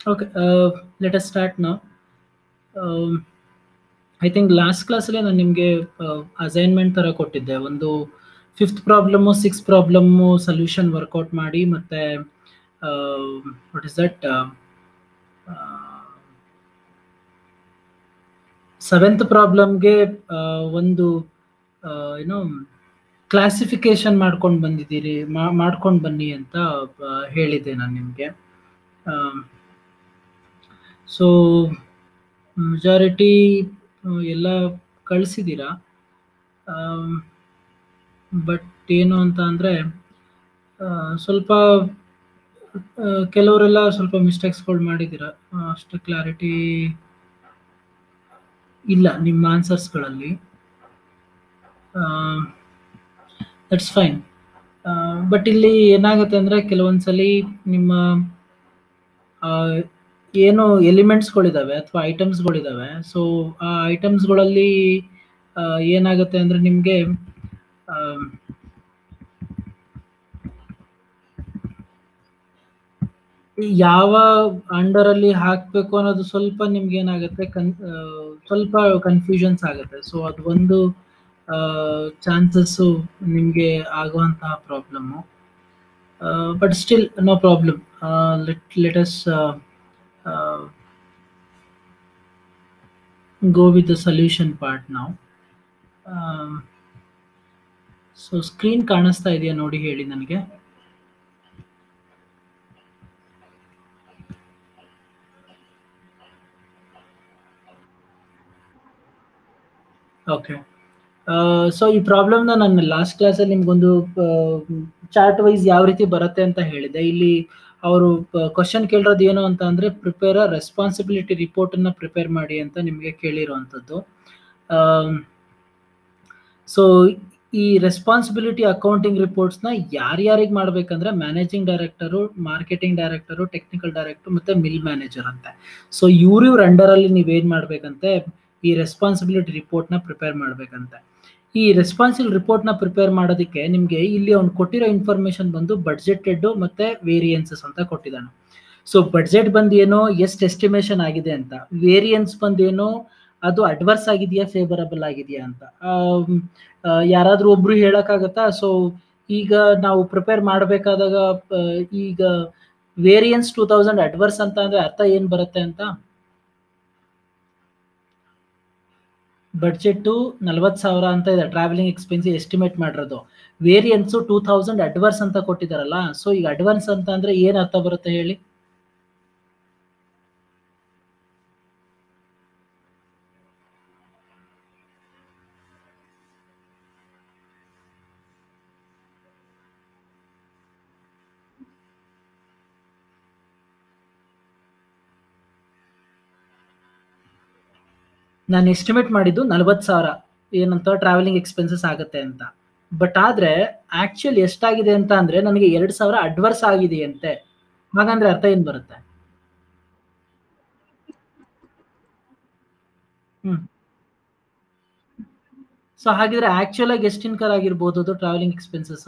Okay, uh, let us start now. Um, I think last ಕ್ಲಾಸಲ್ಲಿ ನಾನು ನಿಮಗೆ assignment ಥರ ಕೊಟ್ಟಿದ್ದೆ ಒಂದು fifth problem six problem solution work out ಮಾಡಿ ಮತ್ತು ವಾಟ್ ಇಸ್ ದಟ್ ಸೆವೆಂತ್ ಪ್ರಾಬ್ಲಮ್ಗೆ ಒಂದು ಏನೋ ಕ್ಲಾಸಿಫಿಕೇಶನ್ ಮಾಡ್ಕೊಂಡು ಬಂದಿದ್ದೀರಿ ಮಾಡ್ಕೊಂಡು ಬನ್ನಿ ಅಂತ ಹೇಳಿದ್ದೆ ನಾನು ನಿಮಗೆ ಸೊ ಮೆಜಾರಿಟಿ ಎಲ್ಲ ಕಳಿಸಿದ್ದೀರಾ ಬಟ್ ಏನು ಅಂತ ಅಂದರೆ ಸ್ವಲ್ಪ ಕೆಲವರೆಲ್ಲ ಸ್ವಲ್ಪ ಮಿಸ್ಟೇಕ್ಸ್ಗಳು ಮಾಡಿದ್ದೀರಾ ಅಷ್ಟು ಕ್ಲಾರಿಟಿ ಇಲ್ಲ ನಿಮ್ಮ ಆನ್ಸರ್ಸ್ಗಳಲ್ಲಿ ದಟ್ಸ್ ಫೈನ್ ಬಟ್ ಇಲ್ಲಿ ಏನಾಗುತ್ತೆ ಅಂದರೆ ಕೆಲವೊಂದ್ಸಲಿ ನಿಮ್ಮ ಏನು ಎಲಿಮೆಂಟ್ಸ್ಗಳಿದ್ದಾವೆ ಅಥವಾ ಐಟಮ್ಸ್ಗಳಿದ್ದಾವೆ ಸೊ ಆ ಐಟಮ್ಸ್ಗಳಲ್ಲಿ ಏನಾಗುತ್ತೆ ಅಂದರೆ ನಿಮಗೆ ಯಾವ ಅಂಡರಲ್ಲಿ ಹಾಕಬೇಕು ಅನ್ನೋದು ಸ್ವಲ್ಪ ನಿಮ್ಗೆ ಏನಾಗುತ್ತೆ ಕನ್ ಸ್ವಲ್ಪ ಕನ್ಫ್ಯೂಷನ್ಸ್ ಆಗುತ್ತೆ ಸೊ ಅದು ಒಂದು ಚಾನ್ಸಸ್ಸು ನಿಮಗೆ ಆಗುವಂತಹ problem but still no problem let let's uh, go with the solution part now. So screen ಕಾಣಿಸ್ತಾ ಇದೆಯಾ ನೋಡಿ ಹೇಳಿ ನನಗೆ ಓಕೆ ಸೊ ಈ ಪ್ರಾಬ್ಲಮ್ನ ನಾನು ಲಾಸ್ಟ್ ಕ್ಲಾಸಲ್ಲಿ ನಿಮ್ಗೊಂದು ಚಾರ್ಟ್ ವೈಸ್ ಯಾವ ರೀತಿ ಬರುತ್ತೆ ಅಂತ ಹೇಳಿದೆ ಇಲ್ಲಿ ಅವರು ಕ್ವಶನ್ ಕೇಳಿರೋದು ಏನು ಅಂತ ಅಂದ್ರೆ ಪ್ರಿಪೇರ್ ರೆಸ್ಪಾನ್ಸಿಬಿಲಿಟಿ ರಿಪೋರ್ಟ್ ಅನ್ನ ಪ್ರಿಪೇರ್ ಮಾಡಿ ಅಂತ ನಿಮಗೆ ಕೇಳಿರುವಂಥದ್ದು ಸೊ ಈ ರೆಸ್ಪಾನ್ಸಿಬಿಲಿಟಿ ಅಕೌಂಟಿಂಗ್ ರಿಪೋರ್ಟ್ಸ್ನ ಯಾರ್ಯಾರಿಗೆ ಮಾಡ್ಬೇಕಂದ್ರೆ managing director marketing director technical director ಮತ್ತೆ ಮಿಲ್ ಮ್ಯಾನೇಜರ್ ಅಂತೆ ಸೊ ಇವ್ರ ಇವ್ರ ಅಂಡರಲ್ಲಿ ನೀವೇನು ಮಾಡ್ಬೇಕಂತೆ ಈ ರೆಸ್ಪಾನ್ಸಿಬಿಲಿಟಿ ರಿಪೋರ್ಟ್ನ ಪ್ರಿಪೇರ್ ಮಾಡ್ಬೇಕಂತೆ ಈ ರೆಸ್ಪಾನ್ಸಿಬಲ್ ರಿಪೋರ್ಟ್ನ ಪ್ರಿಪೇರ್ ಮಾಡೋದಕ್ಕೆ ನಿಮಗೆ ಇಲ್ಲಿ ಅವ್ನು ಕೊಟ್ಟಿರೋ ಇನ್ಫಾರ್ಮೇಶನ್ ಬಂದು ಬಡ್ಜೆಟೆಡ್ ಮತ್ತೆ ವೇರಿಯನ್ಸಸ್ ಅಂತ ಕೊಟ್ಟಿದ್ದಾನೆ ಸೊ ಬಡ್ಜೆಟ್ ಬಂದು ಏನೋ ಎಷ್ಟು ಎಸ್ಟಿಮೇಷನ್ ಆಗಿದೆ ಅಂತ ವೇರಿಯನ್ಸ್ ಬಂದು ಏನೋ ಅದು ಅಡ್ವರ್ಸ್ ಆಗಿದೆಯಾ ಫೇವರಬಲ್ ಆಗಿದೆಯಾ ಅಂತ ಯಾರಾದ್ರೂ ಒಬ್ರು ಹೇಳಕ್ಕಾಗತ್ತಾ ಸೊ ಈಗ ನಾವು ಪ್ರಿಪೇರ್ ಮಾಡಬೇಕಾದಾಗ ಈಗ ವೇರಿಯನ್ಸ್ ಟೂ ತೌಸಂಡ್ ಅಡ್ವರ್ಸ್ ಅಂತ ಅಂದ್ರೆ ಅರ್ಥ ಏನ್ ಬರುತ್ತೆ ಅಂತ ಬಡ್ಜೆಟ್ಟು ನಲ್ವತ್ತು ಸಾವಿರ ಅಂತ ಇದೆ ಟ್ರಾವೆಲಿಂಗ್ ಎಕ್ಸ್ಪೆನ್ಸ್ ಎಸ್ಟಿಮೇಟ್ ಮಾಡಿರೋದು ವೇರಿಯನ್ಸು ಟೂ ತೌಸಂಡ್ ಅಡ್ವಾನ್ಸ್ ಅಂತ ಕೊಟ್ಟಿದ್ದಾರಲ್ಲ ಸೊ ಈಗ ಅಡ್ವಾನ್ಸ್ ಅಂತ ಅಂದ್ರೆ ಏನ್ ಅರ್ಥ ಬರುತ್ತೆ ಹೇಳಿ ನಾನು ಎಸ್ಟಿಮೇಟ್ ಮಾಡಿದ್ದು ನಲ್ವತ್ತು ಸಾವಿರ ಏನಂತ ಟ್ರಾವೆಲಿಂಗ್ ಎಕ್ಸ್ಪೆನ್ಸಸ್ ಆಗುತ್ತೆ ಅಂತ ಬಟ್ ಆದ್ರೆ ಆಕ್ಚುಲ್ ಎಷ್ಟಾಗಿದೆ ಅಂತ ಅಂದ್ರೆ ನನಗೆ ಎರಡ್ ಸಾವಿರ ಅಡ್ವರ್ಸ್ ಆಗಿದೆಯಂತೆ ಹಾಗಂದ್ರೆ ಅರ್ಥ ಏನ್ ಬರುತ್ತೆ ಹ್ಮ್ ಸೊ ಹಾಗಿದ್ರೆ ಆಕ್ಚುಲ್ ಆಗಿ ಎಷ್ಟು ಇನ್ಕರ್ ಆಗಿರ್ಬೋದು ಅದು travelling expenses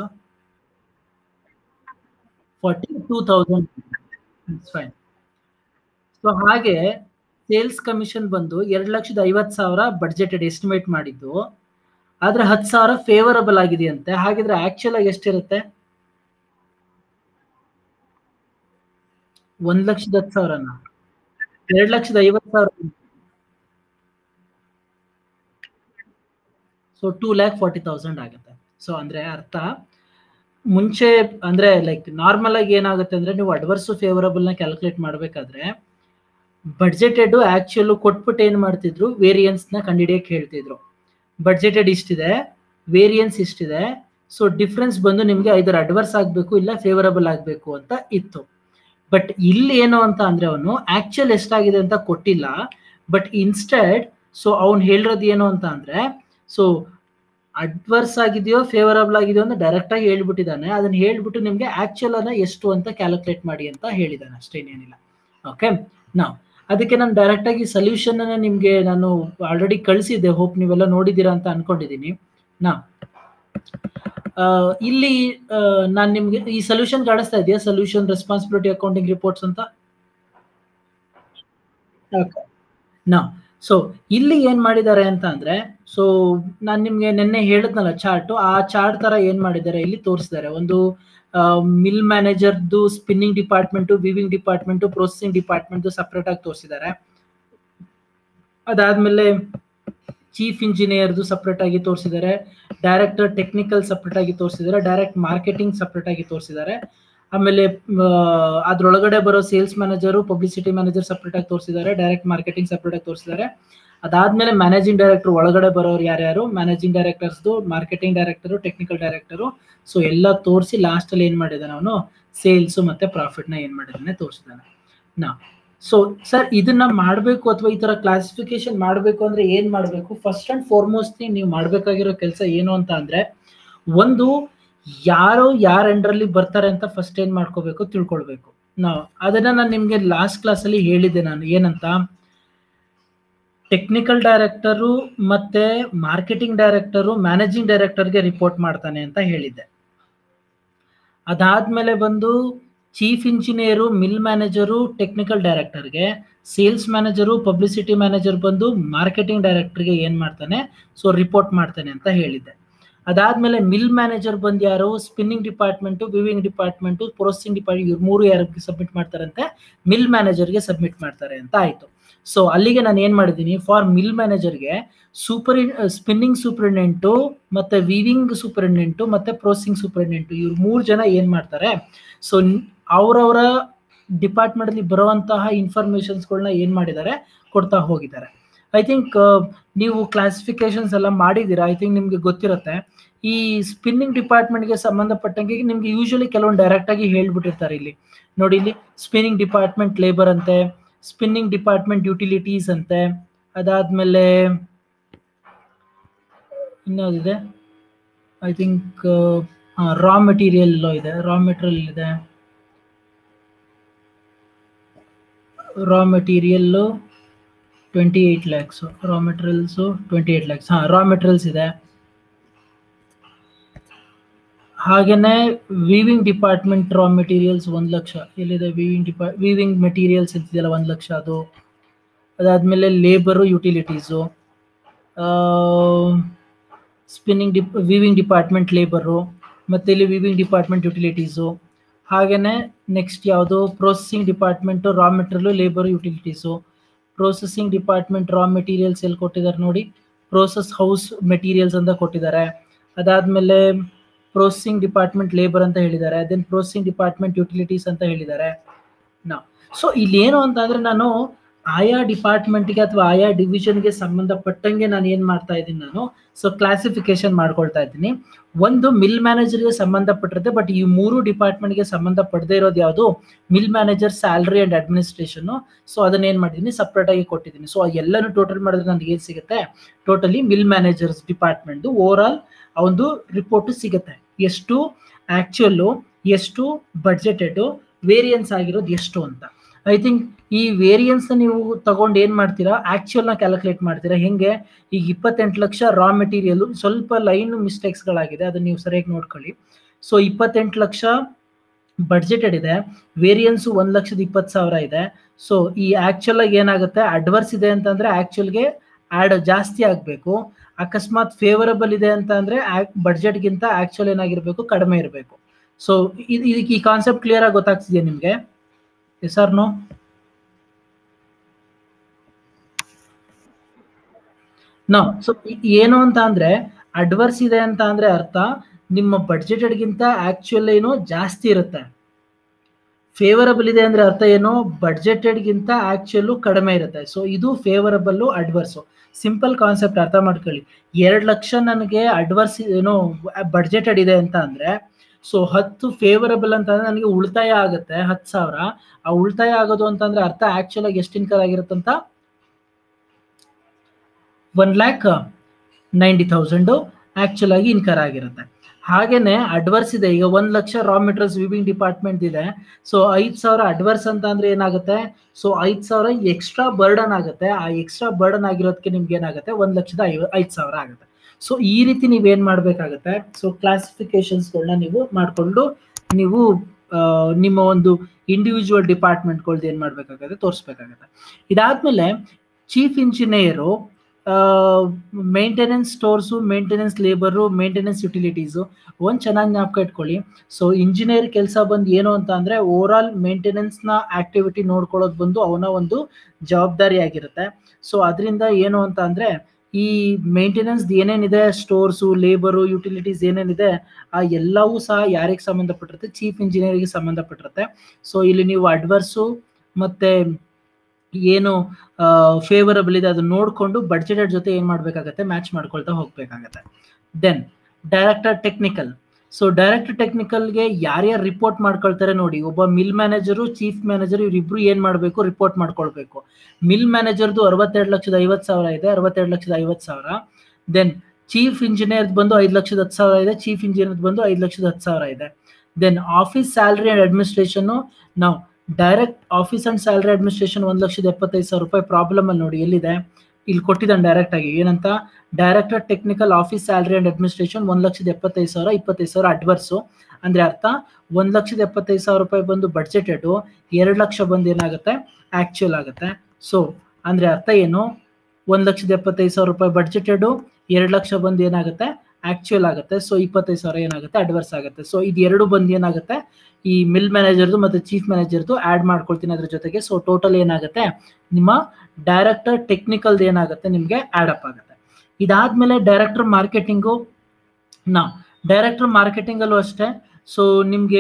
forty two thousand fine so ಹಾಗೆ ಸೇಲ್ಸ್ ಕಮಿಷನ್ ಬಂದು ಎರಡು ಲಕ್ಷದ ಐವತ್ತು ಸಾವಿರ ಬಡ್ಜೆಟೆಡ್ ಎಸ್ಟಿಮೇಟ್ ಮಾಡಿದ್ದು ಆದ್ರೆ ಹತ್ತು ಸಾವಿರ ಫೇವರಬಲ್ ಆಗಿದೆಯಂತೆ ಹಾಗಿದ್ರೆ ಆಕ್ಚುಲ್ ಆಗಿ ಎಷ್ಟಿರುತ್ತೆ ಒಂದ್ ಲಕ್ಷದ ಹತ್ತು ಸಾವಿರನ ಎರಡು ಲಕ್ಷದ ಐವತ್ತು ಸಾವಿರ so two lakh forty thousand ಆಗುತ್ತೆ ಸೊ ಅಂದ್ರೆ ಅರ್ಥ ಮುಂಚೆ ಅಂದ್ರೆ ಲೈಕ್ ನಾರ್ಮಲ್ ಆಗಿ ಏನಾಗುತ್ತೆ ಅಂದ್ರೆ ನೀವು ಅಡ್ವರ್ಸು ಫೇವರಬಲ್ ನ ಕ್ಯಾಲ್ಕುಲೇಟ್ ಮಾಡ್ಬೇಕಾದ್ರೆ ಬಡ್ಜೆಟೆಡ್ ಆಕ್ಚುಲ್ ಕೊಟ್ಬಿಟ್ಟು ಏನ್ ಮಾಡ್ತಿದ್ರು ವೇರಿಯನ್ಸ್ ನ ಕಂಡಿಡಿಯಕ್ಕೆ ಹೇಳ್ತಿದ್ರು ಬಡ್ಜೆಟೆಡ್ ಇಷ್ಟಿದೆ ವೇರಿಯನ್ಸ್ ಇಷ್ಟಿದೆ ಸೊ ಡಿಫ್ರೆನ್ಸ್ ಬಂದು ನಿಮ್ಗೆ ಐದರ ಅಡ್ವರ್ಸ್ ಆಗಬೇಕು ಇಲ್ಲ ಫೇವರಬಲ್ ಆಗಬೇಕು ಅಂತ ಇತ್ತು ಬಟ್ ಇಲ್ಲಿ ಏನು ಅಂತ ಅಂದ್ರೆ ಅವನು ಆಕ್ಚುಲ್ ಎಷ್ಟಾಗಿದೆ ಅಂತ ಕೊಟ್ಟಿಲ್ಲ ಬಟ್ ಇನ್ಸ್ಟೆಡ್ ಸೊ ಅವ್ನು ಹೇಳಿರೋದು ಏನು ಅಂತ ಅಂದ್ರೆ ಸೊ ಅಡ್ವರ್ಸ್ ಆಗಿದೆಯೋ ಫೇವರಬಲ್ ಆಗಿದೆಯೋ ಅಂತ ಡೈರೆಕ್ಟ್ ಆಗಿ ಹೇಳ್ಬಿಟ್ಟಿದ್ದಾನೆ ಅದನ್ನ ಹೇಳ್ಬಿಟ್ಟು ನಿಮ್ಗೆ ಆಕ್ಚುಲ್ ಅನ್ನ ಎಷ್ಟು ಅಂತ ಕ್ಯಾಲ್ಕುಲೇಟ್ ಮಾಡಿ ಅಂತ ಹೇಳಿದ್ದಾನೆ ಅಷ್ಟೇನೇನಿಲ್ಲ ಓಕೆ ನಾವು ಅದಕ್ಕೆ ನಾನು ಡೈರೆಕ್ಟ್ ಆಗಿ ಸೊಲ್ಯೂಷನ್ ಅನ್ನ ನಿಮ್ಗೆ ನಾನು ಆಲ್ರೆಡಿ ಕಳಿಸಿದ್ದೆ ಹೋಪ್ ನೀವೆಲ್ಲ ನೋಡಿದ್ದೀರಾ ಅಂತ ಅನ್ಕೊಂಡಿದ್ದೀನಿ ನಾ ಇಲ್ಲಿ ನಾನು ನಿಮ್ಗೆ ಈ ಸೊಲ್ಯೂಷನ್ ಕಾಣಿಸ್ತಾ ಇದೆಯಾ ಸೊಲ್ಯೂಷನ್ ರೆಸ್ಪಾನ್ಸಿಬಿಲಿಟಿ ಅಕೌಂಟಿಂಗ್ ರಿಪೋರ್ಟ್ಸ್ ಅಂತ ಓಕೆ ನಾ ಸೊ ಇಲ್ಲಿ ಏನ್ ಮಾಡಿದ್ದಾರೆ ಅಂತ ಅಂದ್ರೆ ಸೊ ನಾನು ನಿಮ್ಗೆ ನಿನ್ನೆ ಹೇಳಿದ್ನಲ್ಲ ಚಾರ್ಟ್ ಆ ಚಾರ್ಟ್ ತರ ಏನ್ ಮಾಡಿದ್ದಾರೆ ಇಲ್ಲಿ ತೋರಿಸಿದ್ದಾರೆ ಒಂದು ಮಿಲ್ ಮ್ಯಾನೇಜರ್ದು spinning department weaving department processing department separate ಆಗಿ ತೋರಿಸಿದ್ದಾರೆ ಅದಾದ್ಮೇಲೆ ಚೀಫ್ ಇಂಜಿನಿಯರ್ದು ಸಪ್ರೇಟ್ ಆಗಿ ತೋರಿಸಿದ್ದಾರೆ ಡೈರೆಕ್ಟರ್ ಟೆಕ್ನಿಕಲ್ ಸಪ್ರೇಟ್ ಆಗಿ ತೋರಿಸಿದ್ದಾರೆ ಡೈರೆಕ್ಟ್ ಮಾರ್ಕೆಟಿಂಗ್ ಸಪ್ರೇಟ್ ಆಗಿ ತೋರಿಸಿದ್ದಾರೆ ಆಮೇಲೆ ಅದ್ರೊಳಗಡೆ ಬರೋ sales manager publicity manager separate ಆಗಿ ತೋರಿಸಿದ್ದಾರೆ ಡೈರೆಕ್ಟ್ ಮಾರ್ಕೆಟಿಂಗ್ ಸಪ್ರೇಟ್ ಆಗಿ ತೋರಿಸಿದ್ದಾರೆ ಅದಾದ್ಮೇಲೆ ಮ್ಯಾನೇಜಿಂಗ್ ಡೈರೆಕ್ಟರ್ ಒಳಗಡೆ ಬರೋರು ಯಾರ್ಯಾರು ಮ್ಯಾನೇಜಿಂಗ್ ಡೈರೆಕ್ಟರ್ಸ್ದು marketing director technical director so ಎಲ್ಲ ತೋರಿಸಿ ಲಾಸ್ಟ್ ಅಲ್ಲಿ ಏನ್ ಮಾಡಿದ್ದಾನೆ ಅವನು ಸೇಲ್ಸ್ ಮತ್ತೆ ಪ್ರಾಫಿಟ್ ನ ಏನ್ ಮಾಡಿದ್ದಾನೆ ತೋರಿಸಿದ್ದಾನೆ ನಾ ಸೊ ಸರ್ ಇದನ್ನ ಮಾಡಬೇಕು ಅಥವಾ ಈ ತರ ಕ್ಲಾಸಿಫಿಕೇಶನ್ ಮಾಡಬೇಕು ಅಂದ್ರೆ ಏನ್ ಮಾಡಬೇಕು ಫಸ್ಟ್ ಅಂಡ್ ಫಾರ್ಮೋಸ್ಟ್ಲಿ ನೀವು ಮಾಡಬೇಕಾಗಿರೋ ಕೆಲಸ ಏನು ಅಂತ ಅಂದ್ರೆ ಒಂದು ಯಾರು ಯಾರ ಅಂಡರಲ್ಲಿ ಬರ್ತಾರೆ ಅಂತ ಫಸ್ಟ್ ಏನ್ ಮಾಡ್ಕೋಬೇಕು ತಿಳ್ಕೊಳ್ಬೇಕು ನಾವು ಅದನ್ನ ನಾನು ನಿಮ್ಗೆ ಲಾಸ್ಟ್ ಕ್ಲಾಸ್ ಅಲ್ಲಿ ಹೇಳಿದ್ದೆ ನಾನು ಏನಂತ ಟೆಕ್ನಿಕಲ್ ಡೈರೆಕ್ಟರು ಮತ್ತೆ ಮಾರ್ಕೆಟಿಂಗ್ ಡೈರೆಕ್ಟರು ಮ್ಯಾನೇಜಿಂಗ್ ಡೈರೆಕ್ಟರ್ಗೆ ರಿಪೋರ್ಟ್ ಮಾಡ್ತಾನೆ ಅಂತ ಹೇಳಿದ್ದೆ ಅದಾದ್ಮೇಲೆ ಬಂದು chief engineer mill manager technical ಡೈರೆಕ್ಟರ್ಗೆ ಸೇಲ್ಸ್ ಮ್ಯಾನೇಜರು ಪಬ್ಲಿಸಿಟಿ ಮ್ಯಾನೇಜರ್ ಬಂದು ಮಾರ್ಕೆಟಿಂಗ್ ಡೈರೆಕ್ಟರ್ಗೆ ಏನ್ ಮಾಡ್ತಾನೆ ಸೊ ರಿಪೋರ್ಟ್ ಮಾಡ್ತಾನೆ ಅಂತ ಹೇಳಿದ್ದೆ ಅದಾದ್ಮೇಲೆ ಮಿಲ್ ಮ್ಯಾನೇಜರ್ ಬಂದು ಯಾರು spinning department weaving department processing department ಇವ್ರು ಮೂರು ಯಾರಿಗೆ ಸಬ್ಮಿಟ್ ಮಾಡ್ತಾರಂತೆ ಮಿಲ್ ಮ್ಯಾನೇಜರ್ಗೆ ಸಬ್ಮಿಟ್ ಮಾಡ್ತಾರೆ ಅಂತ ಆಯ್ತು ಸೊ ಅಲ್ಲಿಗೆ ನಾನು ಏನ್ ಮಾಡಿದ್ದೀನಿ ಫಾರ್ ಮಿಲ್ ಮ್ಯಾನೇಜರ್ಗೆ ಸೂಪರ್ ಸ್ಪಿನ್ನಿಂಗ್ ಸೂಪರಿಂಟೆಂಟು ಮತ್ತೆ ವಿವಿಂಗ್ ಸೂಪರಿಂಟೆಂಟು ಮತ್ತೆ ಪ್ರೊಸೆಸಿಂಗ್ ಸೂಪರಿಂಟೆಂಟು ಇವ್ರು ಮೂರು ಜನ ಏನ್ ಮಾಡ್ತಾರೆ ಸೊ ಅವರವರ ಡಿಪಾರ್ಟ್ಮೆಂಟ್ ಅಲ್ಲಿ ಬರುವಂತಹ ಇನ್ಫಾರ್ಮೇಶನ್ಸ್ಗಳನ್ನ ಏನ್ ಮಾಡಿದ್ದಾರೆ ಕೊಡ್ತಾ ಹೋಗಿದ್ದಾರೆ ಐ ಥಿಂಕ್ ನೀವು ಕ್ಲಾಸಿಫಿಕೇಶನ್ಸ್ ಎಲ್ಲ ಮಾಡಿದ್ದೀರಾ ಐ ಥಿಂಕ್ ನಿಮ್ಗೆ ಗೊತ್ತಿರುತ್ತೆ ಈ ಸ್ಪಿನ್ನಿಂಗ್ ಡಿಪಾರ್ಟ್ಮೆಂಟ್ಗೆ ಸಂಬಂಧಪಟ್ಟಂಗೆ ನಿಮ್ಗೆ ಯೂಶಲಿ ಕೆಲವೊಂದು ಡೈರೆಕ್ಟ್ ಆಗಿ ಹೇಳ್ಬಿಟ್ಟಿರ್ತಾರೆ ಇಲ್ಲಿ ನೋಡಿ ಇಲ್ಲಿ ಸ್ಪಿನ್ನಿಂಗ್ ಡಿಪಾರ್ಟ್ಮೆಂಟ್ ಲೇಬರ್ ಅಂತೆ ಸ್ಪಿನ್ನಿಂಗ್ ಡಿಪಾರ್ಟ್ಮೆಂಟ್ ಯುಟಿಲಿಟೀಸ್ ಅಂತೆ ಅದಾದ್ಮೇಲೆ ಇನ್ಯಾವುದಿದೆ ಐ ಥಿಂಕ್ ರಾ ಮೆಟೀರಿಯಲ್ ಇದೆ ರಾ ಮೆಟೀರಿಯಲ್ ಇದೆ raw material twenty eight lakhs raw materials twenty eight lakhs ಹಾಂ ರಾ ಮೆಟೀರಿಯಲ್ಸ್ ಇದೆ ಹಾಗೇನೆ ವಿವಿಂಗ್ ಡಿಪಾರ್ಟ್ಮೆಂಟ್ ರಾ ಮೆಟೀರಿಯಲ್ಸ್ ಒಂದು ಲಕ್ಷ ಎಲ್ಲಿದೆ ವಿವಿಂಗ್ ಡಿಪಾ ವಿವಿಂಗ್ ಮೆಟೀರಿಯಲ್ಸ್ ಇರ್ತಿದೆಯಲ್ಲ ಒಂದು ಲಕ್ಷ ಅದು ಅದಾದಮೇಲೆ ಲೇಬರು ಯುಟಿಲಿಟೀಸು ಸ್ಪಿನ್ನಿಂಗ್ ಡಿಪ್ ವಿವಿಂಗ್ ಡಿಪಾರ್ಟ್ಮೆಂಟ್ ಲೇಬರು ಮತ್ತು ಇಲ್ಲಿ ವಿವಿಂಗ್ ಡಿಪಾರ್ಟ್ಮೆಂಟ್ ಯುಟಿಲಿಟೀಸು ಹಾಗೆಯೇ ನೆಕ್ಸ್ಟ್ ಯಾವುದು processing department raw material labour utilities processing department raw materials ಎಲ್ಲಿ ಕೊಟ್ಟಿದ್ದಾರೆ ನೋಡಿ ಪ್ರೋಸೆಸ್ ಹೌಸ್ ಮೆಟೀರಿಯಲ್ಸ್ ಅಂತ ಕೊಟ್ಟಿದ್ದಾರೆ ಅದಾದಮೇಲೆ ಪ್ರೊಸೆಸಿಂಗ್ ಡಿಪಾರ್ಟ್ಮೆಂಟ್ ಲೇಬರ್ ಅಂತ ಹೇಳಿದ್ದಾರೆ ದೆನ್ ಪ್ರೊಸೆಸಿಂಗ್ ಡಿಪಾರ್ಟ್ಮೆಂಟ್ ಯುಟಿಲಿಟೀಸ್ ಅಂತ ಹೇಳಿದ್ದಾರೆ ನಾ ಸೊ ಇಲ್ಲೇನು ಅಂತ ಅಂದ್ರೆ ನಾನು ಆಯಾ ಡಿಪಾರ್ಟ್ಮೆಂಟ್ಗೆ ಅಥವಾ ಆಯಾ ಡಿವಿಷನ್ಗೆ ಸಂಬಂಧಪಟ್ಟಂಗೆ ನಾನು ಏನು ಮಾಡ್ತಾ ಇದ್ದೀನಿ ನಾನು ಸೊ ಕ್ಲಾಸಿಫಿಕೇಶನ್ ಮಾಡ್ಕೊಳ್ತಾ ಇದ್ದೀನಿ ಒಂದು ಮಿಲ್ ಮ್ಯಾನೇಜರ್ಗೆ ಸಂಬಂಧಪಟ್ಟಿರುತ್ತೆ ಬಟ್ ಈ ಮೂರು ಡಿಪಾರ್ಟ್ಮೆಂಟ್ಗೆ ಸಂಬಂಧಪಡದೇ ಇರೋದು ಯಾವುದು mill manager salary and administration so ಅದನ್ನ ಏನು ಮಾಡಿದ್ದೀನಿ ಸಪ್ರೇಟ್ ಆಗಿ ಕೊಟ್ಟಿದ್ದೀನಿ ಸೊ ಎಲ್ಲನೂ ಟೋಟಲ್ ಮಾಡಿದ್ರೆ ನನಗೆ ಏನು ಸಿಗುತ್ತೆ totally mill managers department over all ಆ ಒಂದು ರಿಪೋರ್ಟ್ ಸಿಗುತ್ತೆ ಎಷ್ಟು ಆಕ್ಚುಯಲ್ಲು ಎಷ್ಟು ಬಡ್ಜೆಟೆಡು ವೇರಿಯನ್ಸ್ ಆಗಿರೋದು ಎಷ್ಟು ಅಂತ ಐ ಥಿಂಕ್ ಈ ವೇರಿಯನ್ಸ್ ನೀವು ತಗೊಂಡು ಏನ್ ಮಾಡ್ತೀರಾ ಆಕ್ಚುಯಲ್ ನ ಕ್ಯಾಲ್ಕುಲೇಟ್ ಮಾಡ್ತೀರಾ ಹೆಂಗೆ ಈಗ ಇಪ್ಪತ್ತೆಂಟು ಲಕ್ಷ ರಾ ಮೆಟೀರಿಯಲ್ ಸ್ವಲ್ಪ ಲೈನ್ ಮಿಸ್ಟೇಕ್ಸ್ಗಳಾಗಿದೆ ಅದನ್ನ ನೀವು ಸರಿಯಾಗಿ ನೋಡ್ಕೊಳ್ಳಿ ಸೊ ಇಪ್ಪತ್ತೆಂಟು ಲಕ್ಷ ಬಡ್ಜೆಟೆಡ್ ಇದೆ ವೇರಿಯನ್ಸ್ ಒಂದ್ ಲಕ್ಷದ ಇಪ್ಪತ್ತು ಸಾವಿರ ಇದೆ ಸೊ ಈ ಆಕ್ಚುಲ್ ಆಗಿ ಏನಾಗುತ್ತೆ ಅಡ್ವರ್ಸ್ ಇದೆ ಅಂತಂದ್ರೆ ಆಕ್ಚುಲ್ಗೆ ಆಡ್ ಜಾಸ್ತಿ ಆಗಬೇಕು ಅಕಸ್ಮಾತ್ ಫೇವರಬಲ್ ಇದೆ ಅಂತ ಅಂದ್ರೆ ಬಡ್ಜೆಟ್ಗಿಂತ ಆಕ್ಚುಲ್ ಏನಾಗಿರ್ಬೇಕು ಕಡಿಮೆ ಇರಬೇಕು ಸೊ ಇದಕ್ಕೆ ಈ ಕಾನ್ಸೆಪ್ಟ್ ಕ್ಲಿಯರ್ ಆಗಿ ಗೊತ್ತಾಗ್ತಿದೆಯಾ ನಿಮ್ಗೆ yes or no no so ಏನು ಅಂತ ಅಂದ್ರೆ ಅಡ್ವರ್ಸ್ ಇದೆ ಅಂತ ಅಂದ್ರೆ ಅರ್ಥ ನಿಮ್ಮ ಬಡ್ಜೆಟೆಡ್ಗಿಂತ ಆಕ್ಚುಯಲ್ ಏನು ಜಾಸ್ತಿ ಇರುತ್ತೆ ಫೇವರಬಲ್ ಇದೆ ಅಂದ್ರೆ ಅರ್ಥ ಏನು ಬಡ್ಜೆಟೆಡ್ಗಿಂತ ಆಕ್ಚುಯಲ್ ಕಡಿಮೆ ಇರುತ್ತೆ ಸೊ ಇದು ಫೇವರಬಲ್ ಅಡ್ವರ್ಸು ಸಿಂಪಲ್ ಕಾನ್ಸೆಪ್ಟ್ ಅರ್ಥ ಮಾಡ್ಕೊಳ್ಳಿ ಎರಡು ಲಕ್ಷ ನನಗೆ ಅಡ್ವರ್ಸ್ ಏನೋ ಬಡ್ಜೆಟೆಡ್ ಇದೆ ಅಂತ ಅಂದ್ರೆ ಸೊ ಹತ್ತು ಫೇವರಬಲ್ ಅಂತಂದ್ರೆ ನನಗೆ ಉಳಿತಾಯ ಆಗುತ್ತೆ ಹತ್ತು ಸಾವಿರ ಆ ಉಳಿತಾಯ ಆಗೋದು ಅಂತಂದ್ರೆ ಅರ್ಥ ಆಕ್ಚುಲ್ ಆಗಿ ಎಷ್ಟು ಇನ್ಕರ್ ಆಗಿರುತ್ತಂತ one lakh ninety thousand actual ಆಗಿ ಇನ್ಕರ್ ಆಗಿರುತ್ತೆ ಹಾಗೇನೆ ಅಡ್ವರ್ಸ್ ಇದೆ ಈಗ ಒಂದ್ ಲಕ್ಷ ರಾ ಮೆಟೀರಿಯಲ್ಸ್ ವಿವಿಂಗ್ ಡಿಪಾರ್ಟ್ಮೆಂಟ್ ಇದೆ ಸೊ ಐದ್ ಸಾವಿರ ಅಡ್ವರ್ಸ್ ಅಂತ ಅಂದ್ರೆ ಏನಾಗುತ್ತೆ ಸೊ ಐದ್ ಸಾವಿರ ಎಕ್ಸ್ಟ್ರಾ ಬರ್ಡನ್ ಆಗುತ್ತೆ ಆ ಎಕ್ಸ್ಟ್ರಾ ಬರ್ಡನ್ ಆಗಿರೋದಕ್ಕೆ ನಿಮ್ಗೆ ಏನಾಗುತ್ತೆ ಒಂದ್ ಲಕ್ಷದ ಐವ ಐದ್ ಸಾವಿರ ಆಗುತ್ತೆ ಸೊ ಈ ರೀತಿ ನೀವೇನ್ ಮಾಡ್ಬೇಕಾಗತ್ತೆ ಸೊ ಕ್ಲಾಸಿಫಿಕೇಶನ್ಸ್ಗಳನ್ನ ನೀವು ಮಾಡಿಕೊಂಡು ನೀವು ನಿಮ್ಮ ಒಂದು ಇಂಡಿವಿಜುವಲ್ ಡಿಪಾರ್ಟ್ಮೆಂಟ್ಗಳ್ದು ಏನು ಮಾಡಬೇಕಾಗತ್ತೆ ತೋರಿಸ್ಬೇಕಾಗತ್ತೆ ಇದಾದ್ಮೇಲೆ chief engineer maintenance stores maintenance labour maintenance utilities ಒಂದು ಚೆನ್ನಾಗಿ ಜ್ಞಾಪಕ ಇಟ್ಕೊಳ್ಳಿ ಸೊ ಇಂಜಿನಿಯರ್ ಕೆಲಸ ಬಂದು ಏನು ಅಂತ ಅಂದರೆ ಓವರ್ ಆಲ್ ಮೇಂಟೆನೆನ್ಸ್ನ ಆಕ್ಟಿವಿಟಿ ನೋಡ್ಕೊಳ್ಳೋದು ಬಂದು ಅವನ ಒಂದು ಜವಾಬ್ದಾರಿ ಆಗಿರುತ್ತೆ ಸೊ ಅದರಿಂದ ಏನು ಅಂತ ಅಂದರೆ ಈ ಮೇಂಟೆನೆನ್ಸ್ ಏನೇನಿದೆ ಸ್ಟೋರ್ಸು ಲೇಬರು ಯುಟಿಲಿಟೀಸ್ ಏನೇನಿದೆ ಆ ಎಲ್ಲವೂ ಸಹ ಯಾರಿಗೆ ಸಂಬಂಧಪಟ್ಟಿರುತ್ತೆ ಚೀಫ್ ಇಂಜಿನಿಯರಿಗೆ ಸಂಬಂಧಪಟ್ಟಿರುತ್ತೆ ಸೊ ಇಲ್ಲಿ ನೀವು ಅಡ್ವರ್ಸು ಮತ್ತು ಏನು ಫೇವರಬಲ್ ಇದೆ ಅದನ್ನ ನೋಡಿಕೊಂಡು ಬಡ್ಜೆಟೆಡ್ ಜೊತೆ ಏನು ಮಾಡಬೇಕಾಗತ್ತೆ ಮ್ಯಾಚ್ ಮಾಡ್ಕೊಳ್ತಾ ಹೋಗಬೇಕಾಗತ್ತೆ then director technical so director ಟೆಕ್ನಿಕಲ್ಗೆ ಯಾರ್ಯಾರು ರಿಪೋರ್ಟ್ ಮಾಡ್ಕೊಳ್ತಾರೆ ನೋಡಿ ಒಬ್ಬ ಮಿಲ್ ಮ್ಯಾನೇಜರು ಚೀಫ್ ಮ್ಯಾನೇಜರ್ ಇವರಿಬ್ರು ಏನು ಮಾಡಬೇಕು ರಿಪೋರ್ಟ್ ಮಾಡ್ಕೊಳ್ಬೇಕು ಮಿಲ್ ಮ್ಯಾನೇಜರ್ದು ಅರವತ್ತೆರಡು ಲಕ್ಷದ ಐವತ್ತು ಸಾವಿರ ಇದೆ ಅರವತ್ತೆರಡು ಲಕ್ಷದ ಐವತ್ತು ಸಾವಿರ ದೆನ್ ಚೀಫ್ ಇಂಜಿನಿಯರ್ ಬಂದು ಐದು ಲಕ್ಷದ ಹತ್ತು ಸಾವಿರ ಇದೆ ಚೀಫ್ ಇಂಜಿನಿಯರ್ ಬಂದು ಐದು ಲಕ್ಷದ ಹತ್ತು ಸಾವಿರ ಇದೆ then office salary and administration ನಾವು direct office and salary administration ಒಂದು ಲಕ್ಷದ ಎಪ್ಪತ್ತೈದು ಸಾವಿರ ರೂಪಾಯಿ ಪ್ರಾಬ್ಲಮ್ ಅಲ್ಲಿ ನೋಡಿ ಎಲ್ಲಿದೆ ಇಲ್ಲಿ ಕೊಟ್ಟಿದ್ದಾನೆ ಡೈರೆಕ್ಟ್ ಆಗಿ ಏನಂತ director technical office salary and administration ಒಂದು ಲಕ್ಷದ ಎಪ್ಪತ್ತೈದು ಸಾವಿರ ಇಪ್ಪತ್ತೈದು ಸಾವಿರ ಅಡ್ವರ್ಸು ಅಂದ್ರೆ ಅರ್ಥ ಒಂದು ಲಕ್ಷದ ಎಪ್ಪತ್ತೈದು ಸಾವಿರ ರೂಪಾಯಿ ಬಂದು ಬಡ್ಜೆಟೆಡು ಎರಡು ಲಕ್ಷ ಬಂದು ಏನಾಗುತ್ತೆ ಆಕ್ಚುಯಲ್ ಆಗುತ್ತೆ ಸೊ ಅಂದ್ರೆ ಅರ್ಥ ಏನು ಒಂದು ಲಕ್ಷದ ಎಪ್ಪತ್ತೈದು ಸಾವಿರ ರೂಪಾಯಿ ಬಡ್ಜೆಟೆಡು ಎರಡು ಲಕ್ಷ ಬಂದು ಏನಾಗುತ್ತೆ ಆಕ್ಚುಯಲ್ ಆಗುತ್ತೆ ಸೊ ಇಪ್ಪತ್ತೈದು ಸಾವಿರ ಏನಾಗುತ್ತೆ ಅಡ್ವರ್ಸ್ ಆಗುತ್ತೆ ಸೊ ಇದು ಎರಡು ಬಂದು ಏನಾಗುತ್ತೆ ಈ ಮಿಲ್ ಮ್ಯಾನೇಜರ್ದು ಮತ್ತು ಚೀಫ್ ಮ್ಯಾನೇಜರ್ದು ಆ್ಯಡ್ ಮಾಡ್ಕೊಳ್ತೀನಿ ಅದ್ರ ಜೊತೆಗೆ ಸೊ ಟೋಟಲ್ ಏನಾಗುತ್ತೆ ನಿಮ್ಮ ಡೈರೆಕ್ಟರ್ ಟೆಕ್ನಿಕಲ್ದು ಏನಾಗುತ್ತೆ ನಿಮಗೆ ಆ್ಯಡ್ ಅಪ್ ಆಗುತ್ತೆ ಇದಾದ್ಮೇಲೆ ಡೈರೆಕ್ಟರ್ ಮಾರ್ಕೆಟಿಂಗು ನಾ ಡೈರೆಕ್ಟರ್ ಮಾರ್ಕೆಟಿಂಗಲ್ಲೂ ಅಷ್ಟೇ ಸೊ ನಿಮಗೆ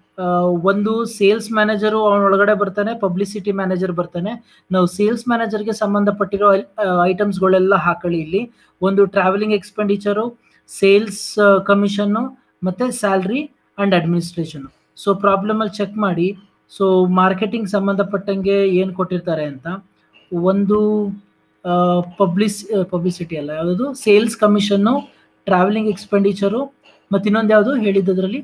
ಒಂದು ಸೇಲ್ಸ್ ಮ್ಯಾನೇಜರು ಅವನೊಳಗಡೆ ಬರ್ತಾನೆ ಪಬ್ಲಿಸಿಟಿ ಮ್ಯಾನೇಜರ್ ಬರ್ತಾನೆ ನಾವು ಸೇಲ್ಸ್ ಮ್ಯಾನೇಜರ್ಗೆ ಸಂಬಂಧಪಟ್ಟಿರೋ ಐಟಮ್ಸ್ಗಳೆಲ್ಲ ಹಾಕೊಳ್ಳಿ ಇಲ್ಲಿ ಒಂದು ಟ್ರಾವೆಲಿಂಗ್ ಎಕ್ಸ್ಪೆಂಡಿಚರು ಸೇಲ್ಸ್ ಕಮಿಷನ್ನು ಮತ್ತು ಸ್ಯಾಲ್ರಿ ಆ್ಯಂಡ್ ಅಡ್ಮಿನಿಸ್ಟ್ರೇಷನು ಸೊ ಪ್ರಾಬ್ಲಮಲ್ಲಿ ಚೆಕ್ ಮಾಡಿ ಸೊ ಮಾರ್ಕೆಟಿಂಗ್ ಸಂಬಂಧಪಟ್ಟಂಗೆ ಏನು ಕೊಟ್ಟಿರ್ತಾರೆ ಅಂತ ಒಂದು ಪಬ್ಲಿಸ್ ಪಬ್ಲಿಸಿಟಿ ಅಲ್ಲ ಯಾವುದು ಸೇಲ್ಸ್ ಕಮಿಷನ್ನು ಟ್ರಾವೆಲಿಂಗ್ ಎಕ್ಸ್ಪೆಂಡಿಚರು ಮತ್ತು ಇನ್ನೊಂದು ಯಾವುದು ಹೇಳಿದ್ದದ್ರಲ್ಲಿ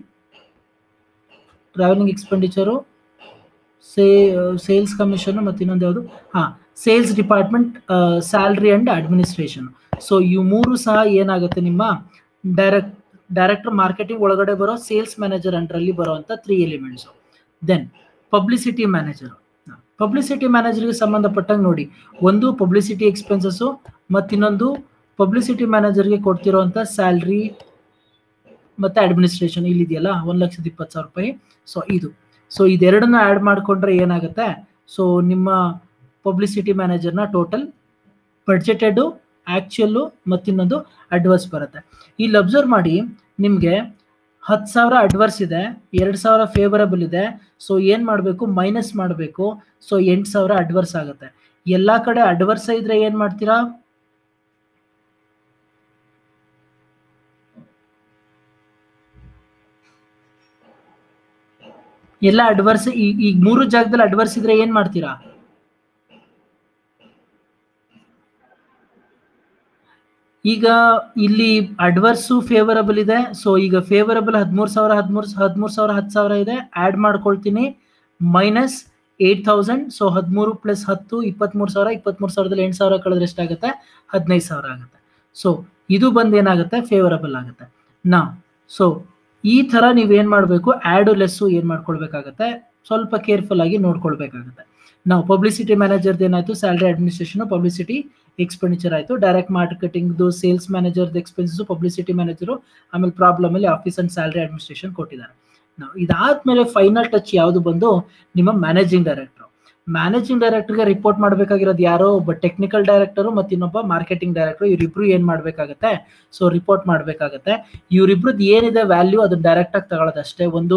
travelling expenditure say sales commission ಮತ್ತು ಇನ್ನೊಂದು ಯಾವುದು ಹಾಂ sales department salary and administration so ಇವು ಮೂರು ಸಹ ಏನಾಗುತ್ತೆ ನಿಮ್ಮ ಡೈರೆಕ್ಟ್ ಡೈರೆಕ್ಟರ್ ಮಾರ್ಕೆಟಿಂಗ್ ಒಳಗಡೆ ಬರೋ ಸೇಲ್ಸ್ ಮ್ಯಾನೇಜರ್ ಅಂಡರಲ್ಲಿ ಬರುವಂಥ three elements then publicity manager publicity ಮ್ಯಾನೇಜರ್ಗೆ ಸಂಬಂಧಪಟ್ಟಂಗೆ ನೋಡಿ ಒಂದು ಪಬ್ಲಿಸಿಟಿ ಎಕ್ಸ್ಪೆನ್ಸಸ್ಸು ಮತ್ತಿನ್ನೊಂದು ಪಬ್ಲಿಸಿಟಿ ಮ್ಯಾನೇಜರ್ಗೆ ಕೊಡ್ತಿರೋಂಥ ಸ್ಯಾಲ್ರಿ ಮತ್ತು ಅಡ್ಮಿನಿಸ್ಟ್ರೇಷನ್ ಇಲ್ಲಿದೆಯಲ್ಲ ಒಂದು ಲಕ್ಷದ ಇಪ್ಪತ್ತು ಸಾವಿರ ರೂಪಾಯಿ ಸೊ ಇದು ಸೊ ಇದೆರಡನ್ನ ಆ್ಯಡ್ ಮಾಡಿಕೊಂಡ್ರೆ ಏನಾಗುತ್ತೆ ಸೊ ನಿಮ್ಮ ಪಬ್ಲಿಸಿಟಿ ಮ್ಯಾನೇಜರ್ನ ಟೋಟಲ್ ಬಡ್ಜೆಟೆಡು ಆ್ಯಕ್ಚುಯಲ್ಲು ಮತ್ತಿನ್ನೊಂದು ಅಡ್ವರ್ಸ್ ಬರುತ್ತೆ ಇಲ್ಲಿ ಅಬ್ಸರ್ವ್ ಮಾಡಿ ನಿಮಗೆ ಹತ್ತು ಸಾವಿರ ಅಡ್ವರ್ಸ್ ಇದೆ ಎರಡು ಸಾವಿರ ಫೇವರಬಲ್ ಇದೆ ಸೊ ಏನು ಮಾಡಬೇಕು ಮೈನಸ್ ಮಾಡಬೇಕು ಸೊ ಎಂಟು ಸಾವಿರ ಅಡ್ವರ್ಸ್ ಆಗುತ್ತೆ ಎಲ್ಲ ಕಡೆ ಅಡ್ವರ್ಸ್ ಇದ್ರೆ ಏನು ಮಾಡ್ತೀರಾ ಎಲ್ಲ ಅಡ್ವರ್ಸ್ ಈಗ ಮೂರು ಜಾಗದಲ್ಲಿ ಅಡ್ವರ್ಸ್ ಇದ್ರೆ ಏನ್ ಮಾಡ್ತೀರಾ ಈಗ ಇಲ್ಲಿ ಅಡ್ವರ್ಸು ಫೇವರಬಲ್ ಇದೆ ಸೊ ಈಗ ಫೇವರಬಲ್ ಹದಿಮೂರು ಸಾವಿರ ಹದಿಮೂರು ಹದಿಮೂರು ಸಾವಿರ ಹತ್ತು ಸಾವಿರ ಇದೆ ಆ್ಯಡ್ ಮಾಡ್ಕೊಳ್ತೀನಿ ಮೈನಸ್ ಏಯ್ಟ್ ತೌಸಂಡ್ ಸೊ ಹದಿಮೂರು ಪ್ಲಸ್ ಹತ್ತು ಇಪ್ಪತ್ತ್ಮೂರು ಸಾವಿರ ಇಪ್ಪತ್ತ್ಮೂರು ಸಾವಿರದಲ್ಲಿ ಎಂಟು ಸಾವಿರ ಕಳೆದ್ರೆ ಎಷ್ಟಾಗುತ್ತೆ ಹದಿನೈದು ಸಾವಿರ ಆಗುತ್ತೆ ಸೊ ಇದು ಬಂದು ಏನಾಗುತ್ತೆ ಫೇವರಬಲ್ ಆಗುತ್ತೆ ನಾ ಸೊ ಈ ಥರ ನೀವೇನು ಮಾಡಬೇಕು ಆ್ಯಡು ಲೆಸ್ಸು ಏನು ಮಾಡ್ಕೊಳ್ಬೇಕಾಗತ್ತೆ ಸ್ವಲ್ಪ ಕೇರ್ಫುಲ್ ಆಗಿ ನೋಡ್ಕೊಳ್ಬೇಕಾಗತ್ತೆ ನಾವು ಪಬ್ಲಿಸಿಟಿ ಮ್ಯಾನೇಜರ್ದು ಏನಾಯಿತು ಸ್ಯಾಲ್ರಿ ಅಡ್ಮಿನಿಸ್ಟ್ರೇಷನು ಪಬ್ಲಿಸಿಟಿ ಎಕ್ಸ್ಪೆಂಡಿಚರ್ ಆಯಿತು ಡೈರೆಕ್ಟ್ ಮಾರ್ಕೆಟಿಂಗ್ದು ಸೇಲ್ಸ್ ಮ್ಯಾನೇಜರ್ದು ಎಕ್ಸ್ಪೆನ್ಸಸ್ಸು ಪಬ್ಲಿಸಿಟಿ ಮ್ಯಾನೇಜರು ಆಮೇಲೆ ಪ್ರಾಬ್ಲಮಲ್ಲಿ ಆಫೀಸ್ ಆ್ಯಂಡ್ ಸ್ಯಾಲ್ರಿ ಅಡ್ಮಿನಿಸ್ಟ್ರೇಷನ್ ಕೊಟ್ಟಿದ್ದಾರೆ ನಾವು ಇದಾದ್ಮೇಲೆ ಫೈನಲ್ ಟಚ್ ಯಾವುದು ಬಂದು ನಿಮ್ಮ ಮ್ಯಾನೇಜಿಂಗ್ ಡೈರೆಕ್ಟರ್ ಮ್ಯಾನೇಜಿಂಗ್ ಡೈರೆಕ್ಟರ್ಗೆ ರಿಪೋರ್ಟ್ ಮಾಡಬೇಕಾಗಿರೋದು ಯಾರೋ ಒಬ್ಬ ಟೆಕ್ನಿಕಲ್ ಡೈರೆಕ್ಟರು ಮತ್ತು ಇನ್ನೊಬ್ಬ ಮಾರ್ಕೆಟಿಂಗ್ ಡೈರೆಕ್ಟರ್ ಇವರಿಬ್ರು ಏನು ಮಾಡಬೇಕಾಗತ್ತೆ ಸೊ ರಿಪೋರ್ಟ್ ಮಾಡಬೇಕಾಗತ್ತೆ ಇವರಿಬ್ರದ್ದು ಏನಿದೆ ವ್ಯಾಲ್ಯೂ ಅದನ್ನ ಡೈರೆಕ್ಟಾಗಿ ತಗೊಳ್ಳೋದಷ್ಟೇ ಒಂದು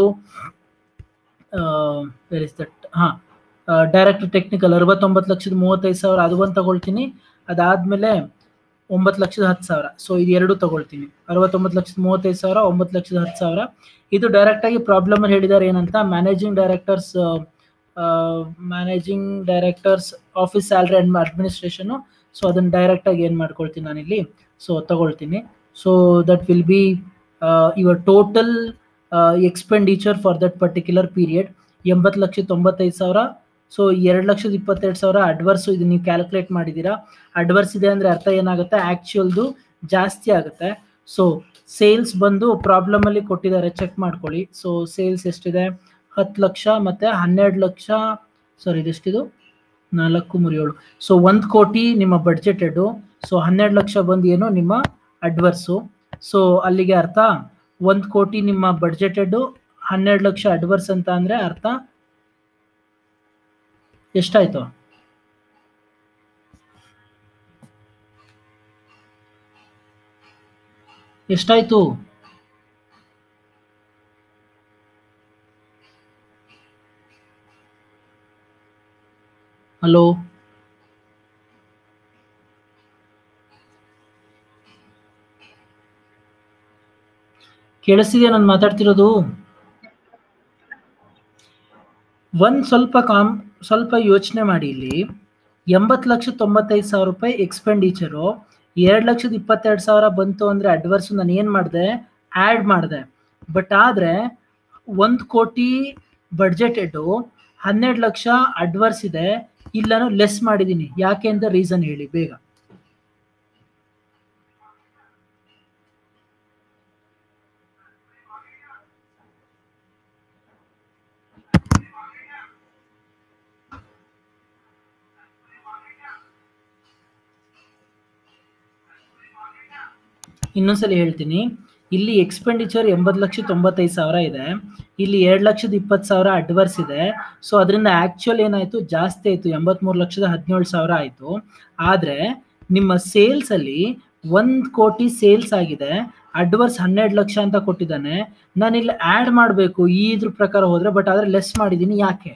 ದಟ್ ಹಾಂ ಡೈರೆಕ್ಟ್ ಟೆಕ್ನಿಕಲ್ ಅರವತ್ತೊಂಬತ್ತು ಲಕ್ಷದ ಮೂವತ್ತೈದು ಸಾವಿರ ಅದು ಒಂದು ತಗೊಳ್ತೀನಿ ಅದಾದಮೇಲೆ ಒಂಬತ್ತು ಲಕ್ಷದ ಹತ್ತು ಸಾವಿರ ಸೊ ಇದು ಎರಡು ತಗೊಳ್ತೀನಿ ಅರವತ್ತೊಂಬತ್ತು ಲಕ್ಷದ ಮೂವತ್ತೈದು ಸಾವಿರ ಒಂಬತ್ತು ಲಕ್ಷದ ಹತ್ತು ಸಾವಿರ ಇದು ಡೈರೆಕ್ಟಾಗಿ ಪ್ರಾಬ್ಲಮಲ್ಲಿ ಹೇಳಿದ್ದಾರೆ ಏನಂತ managing directors managing directors office salary and administration so ಅದನ್ನು ಡೈರೆಕ್ಟಾಗಿ ಏನು ಮಾಡ್ಕೊಳ್ತೀನಿ ನಾನಿಲ್ಲಿ ಸೊ ತಗೊಳ್ತೀನಿ so that will be your total expenditure for that particular period ಎಂಬತ್ತು ಲಕ್ಷ ತೊಂಬತ್ತೈದು ಸಾವಿರ ಸೊ ಎರಡು ಲಕ್ಷದ ಇಪ್ಪತ್ತೆರಡು ಸಾವಿರ ಅಡ್ವರ್ಸು ಇದು ನೀವು ಕ್ಯಾಲ್ಕುಲೇಟ್ ಮಾಡಿದ್ದೀರಾ ಅಡ್ವರ್ಸ್ ಇದೆ ಅಂದರೆ ಅರ್ಥ ಏನಾಗುತ್ತೆ ಆ್ಯಕ್ಚುಯಲ್ದು ಜಾಸ್ತಿ ಆಗುತ್ತೆ ಸೊ ಸೇಲ್ಸ್ ಬಂದು ಪ್ರಾಬ್ಲಮಲ್ಲಿ ಕೊಟ್ಟಿದ್ದಾರೆ ಚೆಕ್ ಮಾಡ್ಕೊಳ್ಳಿ ಸೊ ಸೇಲ್ಸ್ ಎಷ್ಟಿದೆ ಹತ್ತು ಲಕ್ಷ ಮತ್ತು ಹನ್ನೆರಡು ಲಕ್ಷ ಸಾರಿ ಇದೆಷ್ಟಿದು ನಾಲ್ಕು ಮೂರು ಏಳು ಸೊ ಒಂದು ಕೋಟಿ ನಿಮ್ಮ ಬಡ್ಜೆಟೆಡು ಸೊ ಹನ್ನೆರಡು ಲಕ್ಷ ಬಂದು ಏನು ನಿಮ್ಮ ಅಡ್ವರ್ಸು ಸೊ ಅಲ್ಲಿಗೆ ಅರ್ಥ ಒಂದು ಕೋಟಿ ನಿಮ್ಮ ಬಡ್ಜೆಟೆಡು ಹನ್ನೆರಡು ಲಕ್ಷ ಅಡ್ವರ್ಸ್ ಅಂತ ಅಂದರೆ ಅರ್ಥ ಎಷ್ಟಾಯ್ತು ಎಷ್ಟಾಯ್ತು ಹಲೋ ಕೇಳಿಸ್ತಿದೆಯಾ ನಾನು ಮಾತಾಡ್ತಿರೋದು ಒಂದು ಸ್ವಲ್ಪ ಕಾಮ್ ಸ್ವಲ್ಪ ಯೋಚನೆ ಮಾಡಿ ಇಲ್ಲಿ ಎಂಬತ್ತು ಲಕ್ಷ ತೊಂಬತ್ತೈದು ಸಾವಿರ ರೂಪಾಯಿ ಎಕ್ಸ್ಪೆಂಡಿಚರು ಎರಡು ಲಕ್ಷದ ಇಪ್ಪತ್ತೆರಡು ಸಾವಿರ ಬಂತು ಅಂದರೆ ಅಡ್ವರ್ಸು ನಾನು ಏನು ಮಾಡಿದೆ ಆ್ಯಡ್ ಮಾಡಿದೆ ಬಟ್ ಆದರೆ ಒಂದು ಕೋಟಿ ಬಡ್ಜೆಟೆಡು ಹನ್ನೆರಡು ಲಕ್ಷ ಅಡ್ವರ್ಸ್ ಇದೆ ಇಲ್ಲ ನಾನು ಲೆಸ್ ಮಾಡಿದ್ದೀನಿ ಯಾಕೆ ಅಂತ ರೀಸನ್ ಹೇಳಿ ಬೇಗ ಇನ್ನೊಂದ್ಸಲ ಹೇಳ್ತೀನಿ ಇಲ್ಲಿ ಎಕ್ಸ್ಪೆಂಡಿಚರ್ ಎಂಬತ್ತು ಲಕ್ಷ ತೊಂಬತ್ತೈದು ಸಾವಿರ ಇದೆ ಇಲ್ಲಿ ಎರಡು ಲಕ್ಷದ ಇಪ್ಪತ್ತು ಸಾವಿರ ಅಡ್ವರ್ಸ್ ಇದೆ ಸೊ ಅದರಿಂದ ಆ್ಯಕ್ಚುಲ್ ಏನಾಯಿತು ಜಾಸ್ತಿ ಆಯಿತು ಎಂಬತ್ತ್ಮೂರು ಲಕ್ಷದ ಹದಿನೇಳು ಸಾವಿರ ಆಯಿತು ಆದರೆ ನಿಮ್ಮ ಸೇಲ್ಸಲ್ಲಿ ಒಂದು ಕೋಟಿ ಸೇಲ್ಸ್ ಆಗಿದೆ ಅಡ್ವರ್ಸ್ ಹನ್ನೆರಡು ಲಕ್ಷ ಅಂತ ಕೊಟ್ಟಿದ್ದಾನೆ ನಾನು ಇಲ್ಲಿ ಆ್ಯಡ್ ಮಾಡಬೇಕು ಈ ಇದ್ರ ಪ್ರಕಾರ ಹೋದರೆ ಬಟ್ ಆದರೆ ಲೆಸ್ ಮಾಡಿದ್ದೀನಿ ಯಾಕೆ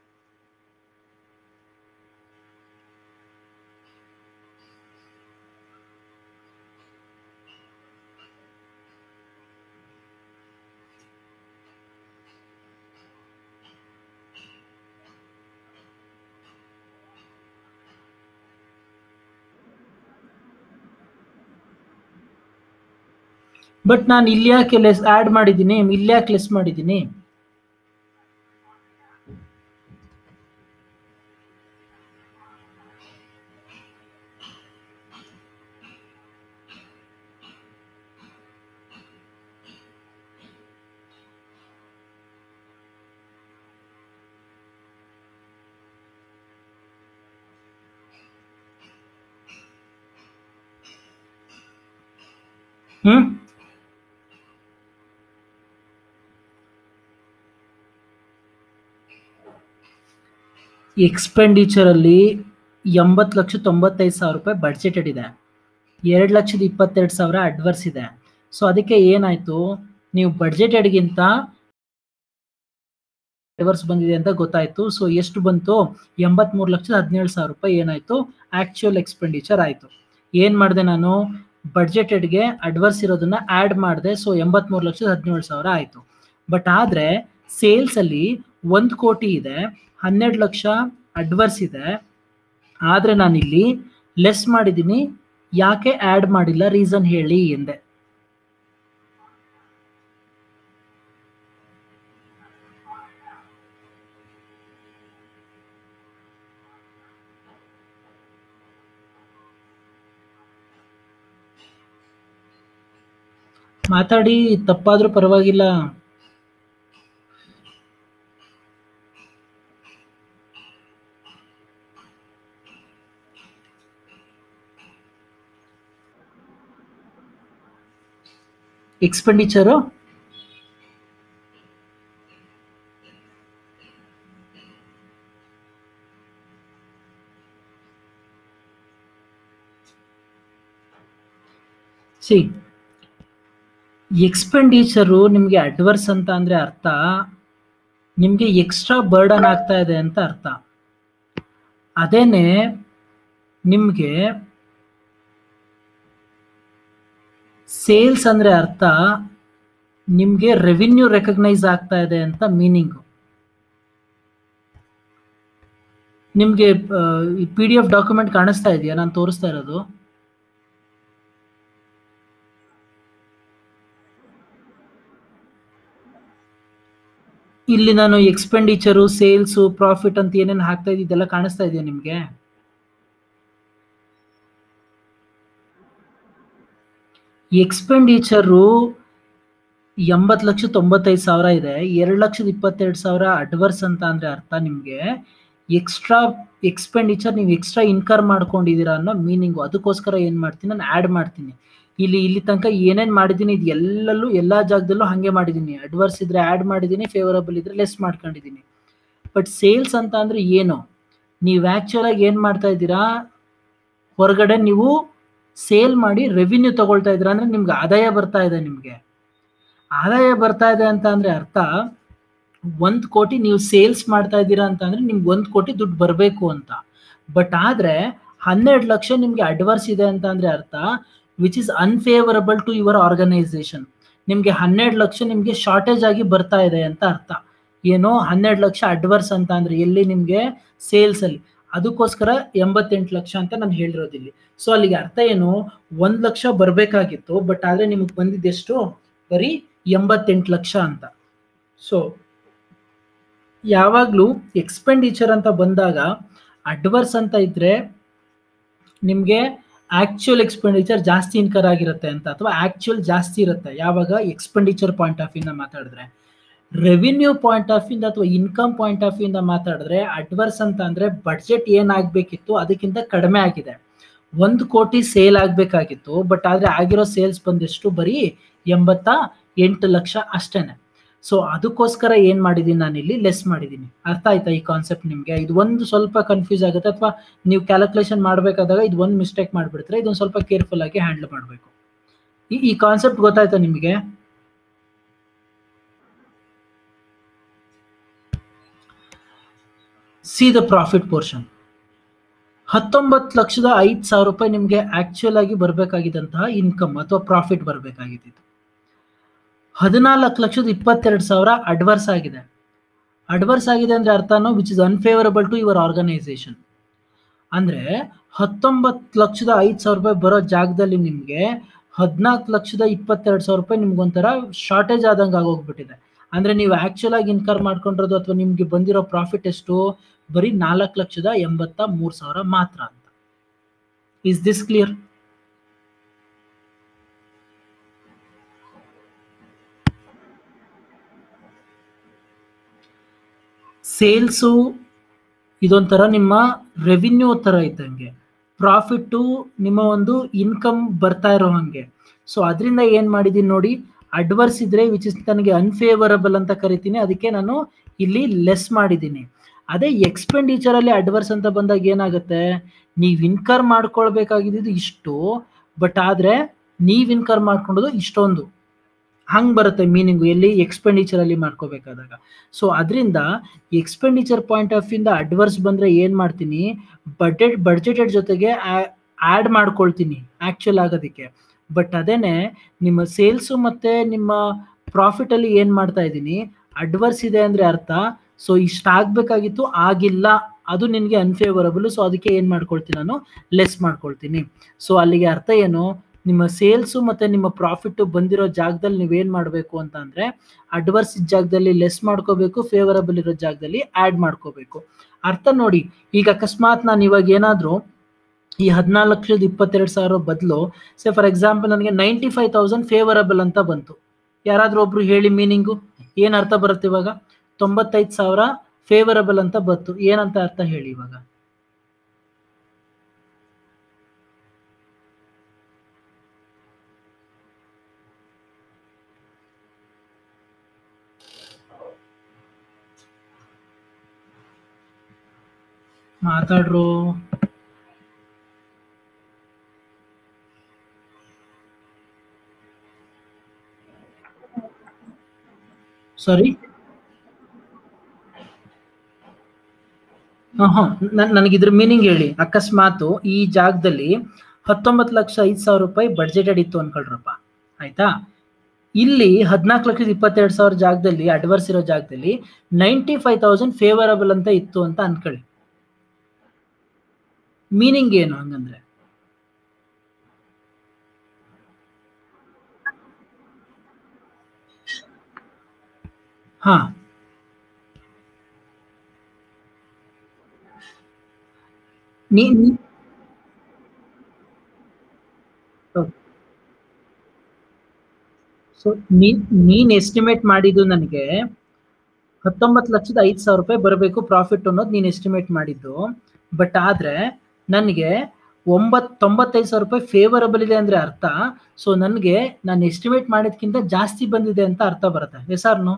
ಬಟ್ ನಾನು ಇಲ್ಲಿ ಯಾಕೆ ಲೆಸ್ ಆ್ಯಡ್ ಮಾಡಿದ್ದೀನಿ ಇಲ್ಲಿ ಯಾಕೆ ಲೆಸ್ ಮಾಡಿದ್ದೀನಿ ಹ್ಞೂ ಎಕ್ಸ್ಪೆಂಡಿಚರಲ್ಲಿ ಎಂಬತ್ತು ಲಕ್ಷ ತೊಂಬತ್ತೈದು ಸಾವಿರ ರೂಪಾಯಿ ಬಡ್ಜೆಟೆಡ್ ಇದೆ ಎರಡು ಲಕ್ಷದ ಇಪ್ಪತ್ತೆರಡು ಸಾವಿರ ಅಡ್ವರ್ಸ್ ಇದೆ ಸೊ ಅದಕ್ಕೆ ಏನಾಯಿತು ನೀವು ಬಡ್ಜೆಟೆಡ್ಗಿಂತ ಅಡ್ವರ್ಸ್ ಬಂದಿದೆ ಅಂತ ಗೊತ್ತಾಯಿತು ಸೊ ಎಷ್ಟು ಬಂತು ಎಂಬತ್ತ್ಮೂರು ಲಕ್ಷದ ಹದಿನೇಳು ಸಾವಿರ ರೂಪಾಯಿ ಏನಾಯಿತು ಆ್ಯಕ್ಚುಯಲ್ ಎಕ್ಸ್ಪೆಂಡಿಚರ್ ಆಯಿತು ಏನು ಮಾಡಿದೆ ನಾನು ಬಡ್ಜೆಟೆಡ್ಗೆ ಅಡ್ವರ್ಸ್ ಇರೋದನ್ನ ಆ್ಯಡ್ ಮಾಡಿದೆ ಸೊ ಎಂಬತ್ತ್ಮೂರು ಲಕ್ಷದ ಹದಿನೇಳು ಸಾವಿರ ಆಯಿತು ಬಟ್ ಆದರೆ ಸೇಲ್ಸಲ್ಲಿ ಒಂದು ಕೋಟಿ ಇದೆ ಹನ್ನೆರಡು ಲಕ್ಷ ಅಡ್ವರ್ಸ್ ಇದೆ ಆದರೆ ನಾನಿಲ್ಲಿ ಲೆಸ್ ಮಾಡಿದ್ದೀನಿ ಯಾಕೆ ಆ್ಯಡ್ ಮಾಡಿಲ್ಲ ರೀಸನ್ ಹೇಳಿ ಎಂದೆ ಮಾತಾಡಿ ತಪ್ಪಾದ್ರೂ ಪರವಾಗಿಲ್ಲ ಎಕ್ಸ್ಪೆಂಡಿಚರು ಸಿ ಎಕ್ಸ್ಪೆಂಡಿಚರು ನಿಮಗೆ ಅಡ್ವರ್ಸ್ ಅಂತ ಅಂದರೆ ಅರ್ಥ ನಿಮಗೆ ಎಕ್ಸ್ಟ್ರಾ ಬರ್ಡನ್ ಆಗ್ತಾ ಇದೆ ಅಂತ ಅರ್ಥ ಅದೇನೆ ನಿಮಗೆ ಸೇಲ್ಸ್ ಅಂದರೆ ಅರ್ಥ ನಿಮಗೆ ರೆವಿನ್ಯೂ ರೆಕಗ್ನೈಸ್ ಆಗ್ತಾ ಇದೆ ಅಂತ ಮೀನಿಂಗು ನಿಮಗೆ ಪಿ ಡಿ ಎಫ್ ಡಾಕ್ಯುಮೆಂಟ್ ಕಾಣಿಸ್ತಾ ಇದೆಯಾ ನಾನು ತೋರಿಸ್ತಾ ಇರೋದು ಇಲ್ಲಿ ನಾನು ಎಕ್ಸ್ಪೆಂಡಿಚರು ಸೇಲ್ಸು ಪ್ರಾಫಿಟ್ ಅಂತ ಏನೇನು ಹಾಕ್ತಾ ಇದ್ದಿದ್ದೆಲ್ಲ ಕಾಣಿಸ್ತಾ ಇದೆಯಾ ನಿಮಗೆ ಎಕ್ಸ್ಪೆಂಡಿಚರು ಎಂಬತ್ತು ಲಕ್ಷ ತೊಂಬತ್ತೈದು ಸಾವಿರ ಇದೆ ಎರಡು ಲಕ್ಷದ ಇಪ್ಪತ್ತೆರಡು ಸಾವಿರ ಅಡ್ವರ್ಸ್ ಅಂತ ಅಂದರೆ ಅರ್ಥ ನಿಮಗೆ ಎಕ್ಸ್ಟ್ರಾ ಎಕ್ಸ್ಪೆಂಡಿಚರ್ ನೀವು ಎಕ್ಸ್ಟ್ರಾ ಇನ್ಕರ್ ಮಾಡ್ಕೊಂಡಿದ್ದೀರಾ ಅನ್ನೋ ಮೀನಿಂಗು ಅದಕ್ಕೋಸ್ಕರ ಏನು ಮಾಡ್ತೀನಿ ನಾನು ಆ್ಯಡ್ ಮಾಡ್ತೀನಿ ಇಲ್ಲಿ ಇಲ್ಲಿ ತನಕ ಏನೇನು ಮಾಡಿದ್ದೀನಿ ಇದು ಎಲ್ಲಲ್ಲೂ ಎಲ್ಲ ಜಾಗದಲ್ಲೂ ಹಾಗೆ ಮಾಡಿದ್ದೀನಿ ಅಡ್ವರ್ಸ್ ಇದ್ರೆ ಆ್ಯಡ್ ಮಾಡಿದ್ದೀನಿ ಫೇವರಬಲ್ ಇದ್ರೆ ಲೆಸ್ ಮಾಡ್ಕೊಂಡಿದ್ದೀನಿ ಬಟ್ ಸೇಲ್ಸ್ ಅಂತ ಅಂದರೆ ಏನು ನೀವು ಆ್ಯಕ್ಚುಲಾಗಿ ಏನು ಮಾಡ್ತಾ ಇದ್ದೀರಾ ಹೊರಗಡೆ ನೀವು ಸೇಲ್ ಮಾಡಿ ರೆವಿನ್ಯೂ ತಗೊಳ್ತಾ ಇದ್ದೀರಾ ಅಂದರೆ ನಿಮ್ಗೆ ಆದಾಯ ಬರ್ತಾ ಇದೆ ನಿಮಗೆ ಆದಾಯ ಬರ್ತಾ ಇದೆ ಅಂತ ಅಂದರೆ ಅರ್ಥ ಒಂದು ಕೋಟಿ ನೀವು ಸೇಲ್ಸ್ ಮಾಡ್ತಾ ಇದ್ದೀರಾ ಅಂತ ಅಂದರೆ ನಿಮ್ಗೆ ಒಂದು ಕೋಟಿ ದುಡ್ಡು ಬರಬೇಕು ಅಂತ ಬಟ್ ಆದರೆ ಹನ್ನೆರಡು ಲಕ್ಷ ನಿಮಗೆ ಅಡ್ವರ್ಸ್ ಇದೆ ಅಂತ ಅಂದರೆ ಅರ್ಥ which is unfavourable to your organisation ನಿಮಗೆ ಹನ್ನೆರಡು ಲಕ್ಷ ನಿಮಗೆ ಶಾರ್ಟೇಜ್ ಆಗಿ ಬರ್ತಾ ಇದೆ ಅಂತ ಅರ್ಥ ಏನೋ ಹನ್ನೆರಡು ಲಕ್ಷ ಅಡ್ವರ್ಸ್ ಅಂತ ಅಂದರೆ ಎಲ್ಲಿ ನಿಮಗೆ ಸೇಲ್ಸಲ್ಲಿ ಅದಕ್ಕೋಸ್ಕರ ಎಂಬತ್ತೆಂಟು ಲಕ್ಷ ಅಂತ ನಾನು ಹೇಳಿರೋದಿಲ್ಲಿ ಸೊ ಅಲ್ಲಿಗೆ ಅರ್ಥ ಏನು ಒಂದು ಲಕ್ಷ ಬರಬೇಕಾಗಿತ್ತು ಬಟ್ ಆದರೆ ನಿಮಗೆ ಬಂದಿದ್ದೆಷ್ಟು ಬರೀ ಎಂಬತ್ತೆಂಟು ಲಕ್ಷ ಅಂತ ಸೊ ಯಾವಾಗಲೂ ಎಕ್ಸ್ಪೆಂಡಿಚರ್ ಅಂತ ಬಂದಾಗ ಅಡ್ವರ್ಸ್ ಅಂತ ಇದ್ದರೆ ನಿಮಗೆ ಆ್ಯಕ್ಚುಯಲ್ ಎಕ್ಸ್ಪೆಂಡಿಚರ್ ಜಾಸ್ತಿ ಇನ್ಕರ್ ಆಗಿರುತ್ತೆ ಅಂತ ಅಥವಾ ಆ್ಯಕ್ಚುಯಲ್ ಜಾಸ್ತಿ ಇರುತ್ತೆ ಯಾವಾಗ ಎಕ್ಸ್ಪೆಂಡಿಚರ್ ಪಾಯಿಂಟ್ ಆಫ್ ಇಂದ ಮಾತಾಡಿದ್ರೆ ರೆವಿನ್ಯೂ ಪಾಯಿಂಟ್ ಆಫ್ ಇಂದ ಅಥವಾ ಇನ್ಕಮ್ ಪಾಯಿಂಟ್ ಆಫ್ ಇಂದ ಮಾತಾಡಿದ್ರೆ ಅಡ್ವರ್ಸ್ ಅಂತ ಅಂದರೆ ಬಡ್ಜೆಟ್ ಏನಾಗಬೇಕಿತ್ತು ಅದಕ್ಕಿಂತ ಕಡಿಮೆ ಆಗಿದೆ ಒಂದು ಕೋಟಿ ಸೇಲ್ ಆಗಬೇಕಾಗಿತ್ತು ಬಟ್ ಆದರೆ ಆಗಿರೋ ಸೇಲ್ಸ್ ಬಂದೆಷ್ಟು ಬರೀ ಎಂಬತ್ತ ಎಂಟು ಲಕ್ಷ ಅಷ್ಟೇನೆ ಸೊ ಅದಕ್ಕೋಸ್ಕರ ಏನು ಮಾಡಿದ್ದೀನಿ ನಾನು ಇಲ್ಲಿ ಲೆಸ್ ಮಾಡಿದ್ದೀನಿ ಅರ್ಥ ಆಯ್ತಾ ಈ ಕಾನ್ಸೆಪ್ಟ್ ನಿಮಗೆ ಇದು ಒಂದು ಸ್ವಲ್ಪ ಕನ್ಫ್ಯೂಸ್ ಆಗುತ್ತೆ ಅಥವಾ ನೀವು ಕ್ಯಾಲ್ಕುಲೇಷನ್ ಮಾಡಬೇಕಾದಾಗ ಇದು ಒಂದು ಮಿಸ್ಟೇಕ್ ಮಾಡಿಬಿಡ್ತಾರೆ ಇದೊಂದು ಸ್ವಲ್ಪ ಕೇರ್ಫುಲ್ ಆಗಿ ಹ್ಯಾಂಡಲ್ ಮಾಡಬೇಕು ಈ ಈ ಕಾನ್ಸೆಪ್ಟ್ ಗೊತ್ತಾಯ್ತಾ ನಿಮಗೆ ಸಿ ದ ಪ್ರಾಫಿಟ್ ಪೋರ್ಷನ್ ಹತ್ತೊಂಬತ್ತು ಲಕ್ಷದ ಐದು ಸಾವಿರ ರೂಪಾಯಿ ನಿಮಗೆ ಆಕ್ಚುಯಲ್ ಆಗಿ ಬರಬೇಕಾಗಿದ್ದಂತಹ ಇನ್ಕಮ್ ಅಥವಾ ಪ್ರಾಫಿಟ್ ಬರಬೇಕಾಗಿದ್ದು ಹದಿನಾಲ್ಕು ಲಕ್ಷದ ಇಪ್ಪತ್ತೆರಡು ಸಾವಿರ ಅಡ್ವರ್ಸ್ ಆಗಿದೆ ಅಡ್ವರ್ಸ್ ಆಗಿದೆ ಅಂದರೆ ಅರ್ಥನೋ which is unfavourable to your organisation ಅಂದರೆ ಹತ್ತೊಂಬತ್ತು ಲಕ್ಷದ ಐದು ಸಾವಿರ ರೂಪಾಯಿ ಬರೋ ಜಾಗದಲ್ಲಿ ನಿಮಗೆ ಹದಿನಾಲ್ಕು ಲಕ್ಷದ ಇಪ್ಪತ್ತೆರಡು ಸಾವಿರ ರೂಪಾಯಿ ನಿಮ್ಗೊಂಥರ ಶಾರ್ಟೇಜ್ ಆದಂಗೆ ಆಗೋಗ್ಬಿಟ್ಟಿದೆ ಅಂದರೆ ನೀವು ಆ್ಯಕ್ಚುಲ್ ಆಗಿ ಇನ್ಕರ್ ಮಾಡ್ಕೊಂಡಿರೋದು ಅಥವಾ ನಿಮಗೆ ಬಂದಿರೋ ಪ್ರಾಫಿಟ್ ಎಷ್ಟು ಬರೀ ನಾಲ್ಕು ಲಕ್ಷದ ಎಂಬತ್ತ ಮೂರು ಸಾವಿರ ಮಾತ್ರ ಅಂತ ಇಸ್ ದಿಸ್ ಕ್ಲಿಯರ್ ಸೇಲ್ಸು ಇದೊಂಥರ ನಿಮ್ಮ ರೆವಿನ್ಯೂ ಥರ ಇದ್ದಂಗೆ ಪ್ರಾಫಿಟ್ಟು ನಿಮ್ಮ ಒಂದು ಇನ್ಕಮ್ ಬರ್ತಾ ಇರೋ ಹಾಗೆ ಸೊ ಅದರಿಂದ ಏನು ಮಾಡಿದ್ದೀನಿ ನೋಡಿ ಅಡ್ವರ್ಸ್ ಇದ್ರೆ ವಿಚ್ ಇಸ್ ನನಗೆ ಅನ್ಫೇವರಬಲ್ ಅಂತ ಕರಿತೀನಿ ಅದಕ್ಕೆ ನಾನು ಇಲ್ಲಿ ಲೆಸ್ ಮಾಡಿದ್ದೀನಿ ಅದೇ ಎಕ್ಸ್ಪೆಂಡಿಚರಲ್ಲಿ ಅಡ್ವರ್ಸ್ ಅಂತ ಬಂದಾಗ ಏನಾಗುತ್ತೆ ನೀವು ಇನ್ಕರ್ ಮಾಡ್ಕೊಳ್ಬೇಕಾಗಿದ್ದು ಇಷ್ಟು ಬಟ್ ಆದರೆ ನೀವು ಇನ್ಕರ್ ಮಾಡ್ಕೊಂಡೋದು ಇಷ್ಟೊಂದು ಹಂಗೆ ಬರುತ್ತೆ ಮೀನಿಂಗು ಎಲ್ಲಿ ಎಕ್ಸ್ಪೆಂಡಿಚರಲ್ಲಿ ಮಾಡ್ಕೋಬೇಕಾದಾಗ ಸೊ ಅದರಿಂದ ಎಕ್ಸ್ಪೆಂಡಿಚರ್ ಪಾಯಿಂಟ್ ಆಫ್ ಇಂದ ಅಡ್ವರ್ಸ್ ಬಂದರೆ ಏನು ಮಾಡ್ತೀನಿ ಬಡ್ಜೆಟ್ ಬಡ್ಜೆಟೆಡ್ ಜೊತೆಗೆ ಆ್ಯಡ್ ಮಾಡ್ಕೊಳ್ತೀನಿ ಆ್ಯಕ್ಚುಲ್ ಆಗೋದಕ್ಕೆ ಬಟ್ ಅದೇನೆ ನಿಮ್ಮ ಸೇಲ್ಸು ಮತ್ತು ನಿಮ್ಮ ಪ್ರಾಫಿಟಲ್ಲಿ ಏನು ಮಾಡ್ತಾ ಇದ್ದೀನಿ ಅಡ್ವರ್ಸ್ ಇದೆ ಅಂದರೆ ಅರ್ಥ ಸೊ ಇಷ್ಟ ಆಗಬೇಕಾಗಿತ್ತು ಆಗಿಲ್ಲ ಅದು ನಿನಗೆ ಅನ್ಫೇವರಬಲ್ ಸೊ ಅದಕ್ಕೆ ಏನು ಮಾಡ್ಕೊಳ್ತೀನಿ ನಾನು ಲೆಸ್ ಮಾಡ್ಕೊಳ್ತೀನಿ ಸೊ ಅಲ್ಲಿಗೆ ಅರ್ಥ ಏನು ನಿಮ್ಮ ಸೇಲ್ಸು ಮತ್ತು ನಿಮ್ಮ ಪ್ರಾಫಿಟ್ಟು ಬಂದಿರೋ ಜಾಗದಲ್ಲಿ ನೀವೇನು ಮಾಡಬೇಕು ಅಂತ ಅಂದರೆ ಅಡ್ವರ್ಸ್ ಜಾಗದಲ್ಲಿ ಲೆಸ್ ಮಾಡ್ಕೋಬೇಕು ಫೇವರಬಲ್ ಇರೋ ಜಾಗದಲ್ಲಿ ಆ್ಯಡ್ ಮಾಡ್ಕೋಬೇಕು ಅರ್ಥ ನೋಡಿ ಈಗ ಅಕಸ್ಮಾತ್ ನಾನು ಇವಾಗ ಏನಾದರೂ ಈ ಹದಿನಾಲ್ಕು ಲಕ್ಷದ ಇಪ್ಪತ್ತೆರಡು ಸಾವಿರ ಬದಲು ಸೇ ಫಾರ್ ಎಕ್ಸಾಂಪಲ್ ನನಗೆ ನೈಂಟಿ ಫೈವ್ ತೌಸಂಡ್ ಫೇವರಬಲ್ ಅಂತ ಬಂತು ಯಾರಾದರೂ ಒಬ್ರು ಹೇಳಿ ಮೀನಿಂಗು ಏನು ಅರ್ಥ ಬರುತ್ತೆ ಇವಾಗ ತೊಂಬತ್ತೈದು ಸಾವಿರ ಫೇವರಬಲ್ ಅಂತ ಬಂತು ಏನಂತ ಅರ್ಥ ಹೇಳಿ ಇವಾಗ ಮಾತಾಡ್ರು ಸಾರಿ ಹಾಂ ಹಾಂ ನನಗೆ ಇದ್ರ ಮೀನಿಂಗ್ ಹೇಳಿ ಅಕಸ್ಮಾತು ಈ ಜಾಗದಲ್ಲಿ ಹತ್ತೊಂಬತ್ತು ಲಕ್ಷ ಐದು ಸಾವಿರ ರೂಪಾಯಿ ಬಡ್ಜೆಟೆಡ್ ಇತ್ತು ಅನ್ಕೊಳ್ರಪ್ಪ ಆಯ್ತಾ ಇಲ್ಲಿ ಹದಿನಾಲ್ಕು ಲಕ್ಷದ ಇಪ್ಪತ್ತೆರಡು ಸಾವಿರ ಜಾಗದಲ್ಲಿ ಅಡ್ವರ್ಸ್ ಇರೋ ಜಾಗದಲ್ಲಿ ನೈಂಟಿ ಫೈವ್ ತೌಸಂಡ್ ಫೇವರಬಲ್ ಅಂತ ಇತ್ತು ಅಂತ ಅನ್ಕೊಳ್ಳಿ ಮೀನಿಂಗ್ ಏನು ಹಂಗಂದ್ರೆ ಹಾ ನೀ ನೀ- ಸೊ ನೀನ್ ನೀನ್ ಎಸ್ಟಿಮೇಟ್ ಮಾಡಿದ್ದು ನನಗೆ ಹತ್ತೊಂಬತ್ತು ಲಕ್ಷದ ಐದು ಸಾವಿರ ರೂಪಾಯಿ ಬರಬೇಕು ಪ್ರಾಫಿಟ್ ಅನ್ನೋದು ನೀನು ಎಸ್ಟಿಮೇಟ್ ಮಾಡಿದ್ದು ಬಟ್ ಆದ್ರೆ ನನಗೆ ಒಂಬತ್ ತೊಂಬತ್ತೈದು ಸಾವಿರ ರೂಪಾಯಿ ಫೇವರಬಲ್ ಇದೆ ಅಂದ್ರೆ ಅರ್ಥ ಸೊ ನನಗೆ ನಾನು ಎಸ್ಟಿಮೇಟ್ ಮಾಡಿದ್ಕಿಂತ ಜಾಸ್ತಿ ಬಂದಿದೆ ಅಂತ ಅರ್ಥ ಬರುತ್ತೆ ಎಸ್ ಆರ್ನು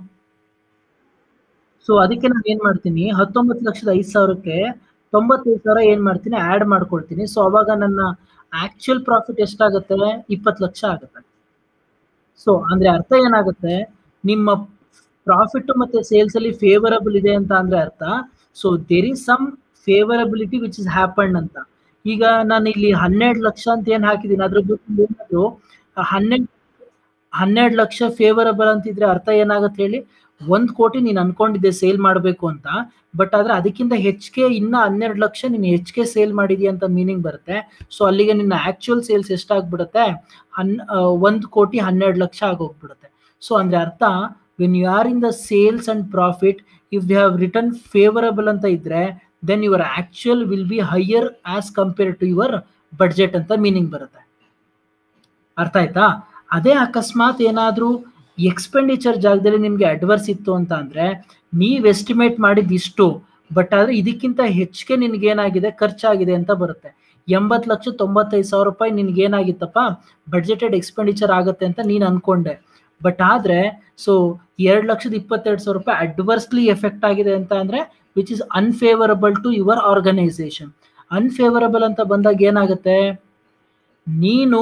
ಸೊ ಅದಕ್ಕೆ ನಾನು ಏನ್ ಮಾಡ್ತೀನಿ ಹತ್ತೊಂಬತ್ತು ಲಕ್ಷದ ಐದು ಸಾವಿರಕ್ಕೆ ತೊಂಬತ್ತೈದು ಸಾವಿರ ಏನ್ ಮಾಡ್ತೀನಿ ಆಡ್ ಮಾಡ್ಕೊಳ್ತೀನಿ ಸೊ ಅವಾಗ ನನ್ನ ಆಕ್ಚುಯಲ್ ಪ್ರಾಫಿಟ್ ಎಷ್ಟಾಗುತ್ತೆ ಇಪ್ಪತ್ತು ಲಕ್ಷ ಆಗುತ್ತೆ ಸೊ ಅಂದ್ರೆ ಅರ್ಥ ಏನಾಗುತ್ತೆ ನಿಮ್ಮ ಪ್ರಾಫಿಟ್ ಮತ್ತೆ ಸೇಲ್ಸ್ ಅಲ್ಲಿ ಫೇವರಬಲ್ ಇದೆ ಅಂತ ಅಂದ್ರೆ ಅರ್ಥ so there is some favourability which is happened ಅಂತ ಈಗ ನಾನು ಇಲ್ಲಿ ಹನ್ನೆರಡು ಲಕ್ಷ ಅಂತ ಏನ್ ಹಾಕಿದ್ದೀನಿ ಅದ್ರ ಜೊತೆ ಏನಾದ್ರು ಹನ್ನೆರಡು ಹನ್ನೆರಡು ಲಕ್ಷ ಫೇವರಬಲ್ ಅಂತಿದ್ರೆ ಅರ್ಥ ಏನಾಗುತ್ತೆ ಹೇಳಿ ಒಂದ್ ಕೋಟಿ ನೀನ್ ಅನ್ಕೊಂಡಿದ್ದೆ ಸೇಲ್ ಮಾಡಬೇಕು ಅಂತ ಬಟ್ ಆದ್ರೆ ಅದಕ್ಕಿಂತ ಹೆಚ್ಚಿಗೆ ಇನ್ನ ಹನ್ನೆರಡು ಲಕ್ಷ ನೀನು ಹೆಚ್ಚಿಗೆ ಸೇಲ್ ಮಾಡಿದ್ಯಾ ಅಂತ ಮೀನಿಂಗ್ ಬರುತ್ತೆ ಸೊ ಅಲ್ಲಿಗೆ ನಿನ್ನ ಆಕ್ಚುಯಲ್ ಸೇಲ್ಸ್ ಎಷ್ಟಾಗ್ಬಿಡುತ್ತೆ ಹನ್ ಒಂದ್ ಕೋಟಿ ಹನ್ನೆರಡು ಲಕ್ಷ ಆಗೋಗ್ಬಿಡುತ್ತೆ ಸೊ ಅಂದ್ರೆ ಅರ್ಥ when you are in the sales and profit if they have return favourable ಅಂತ ಇದ್ರೆ then your actual will be higher as compare to your budget ಅಂತ ಮೀನಿಂಗ್ ಬರುತ್ತೆ ಅರ್ಥ ಆಯ್ತಾ ಅದೇ ಅಕಸ್ಮಾತ್ ಏನಾದ್ರೂ ಎಕ್ಸ್ಪೆಂಡಿಚರ್ ಜಾಗದಲ್ಲಿ ನಿಮ್ಗೆ ಅಡ್ವರ್ಸ್ ಇತ್ತು ಅಂತ ಅಂದ್ರೆ ನೀವ್ ಎಸ್ಟಿಮೇಟ್ ಮಾಡಿದ ಇಷ್ಟು ಬಟ್ ಆದ್ರೆ ಇದಕ್ಕಿಂತ ಹೆಚ್ಚಿಗೆ ನಿನ್ಗೆ ಏನಾಗಿದೆ ಖರ್ಚಾಗಿದೆ ಅಂತ ಬರುತ್ತೆ ಎಂಬತ್ ಲಕ್ಷ ತೊಂಬತ್ತೈದು ಸಾವಿರ ರೂಪಾಯಿ ನಿನ್ಗೆ ಏನಾಗಿತ್ತಪ್ಪ ಬಡ್ಜೆಟೆಡ್ ಎಕ್ಸ್ಪೆಂಡಿಚರ್ ಆಗುತ್ತೆ ಅಂತ ನೀನ್ ಅನ್ಕೊಂಡೆ ಬಟ್ ಆದ್ರೆ ಸೊ ಎರಡ್ ಲಕ್ಷದ ಇಪ್ಪತ್ತೆರಡು ಸಾವಿರ ರೂಪಾಯಿ ಅಡ್ವರ್ಸ್ಲಿ ಎಫೆಕ್ಟ್ ಆಗಿದೆ ಅಂತ ಅಂದ್ರೆ which is unfavourable to your organisation unfavourable ಅಂತ ಬಂದಾಗ ಏನಾಗುತ್ತೆ ನೀನು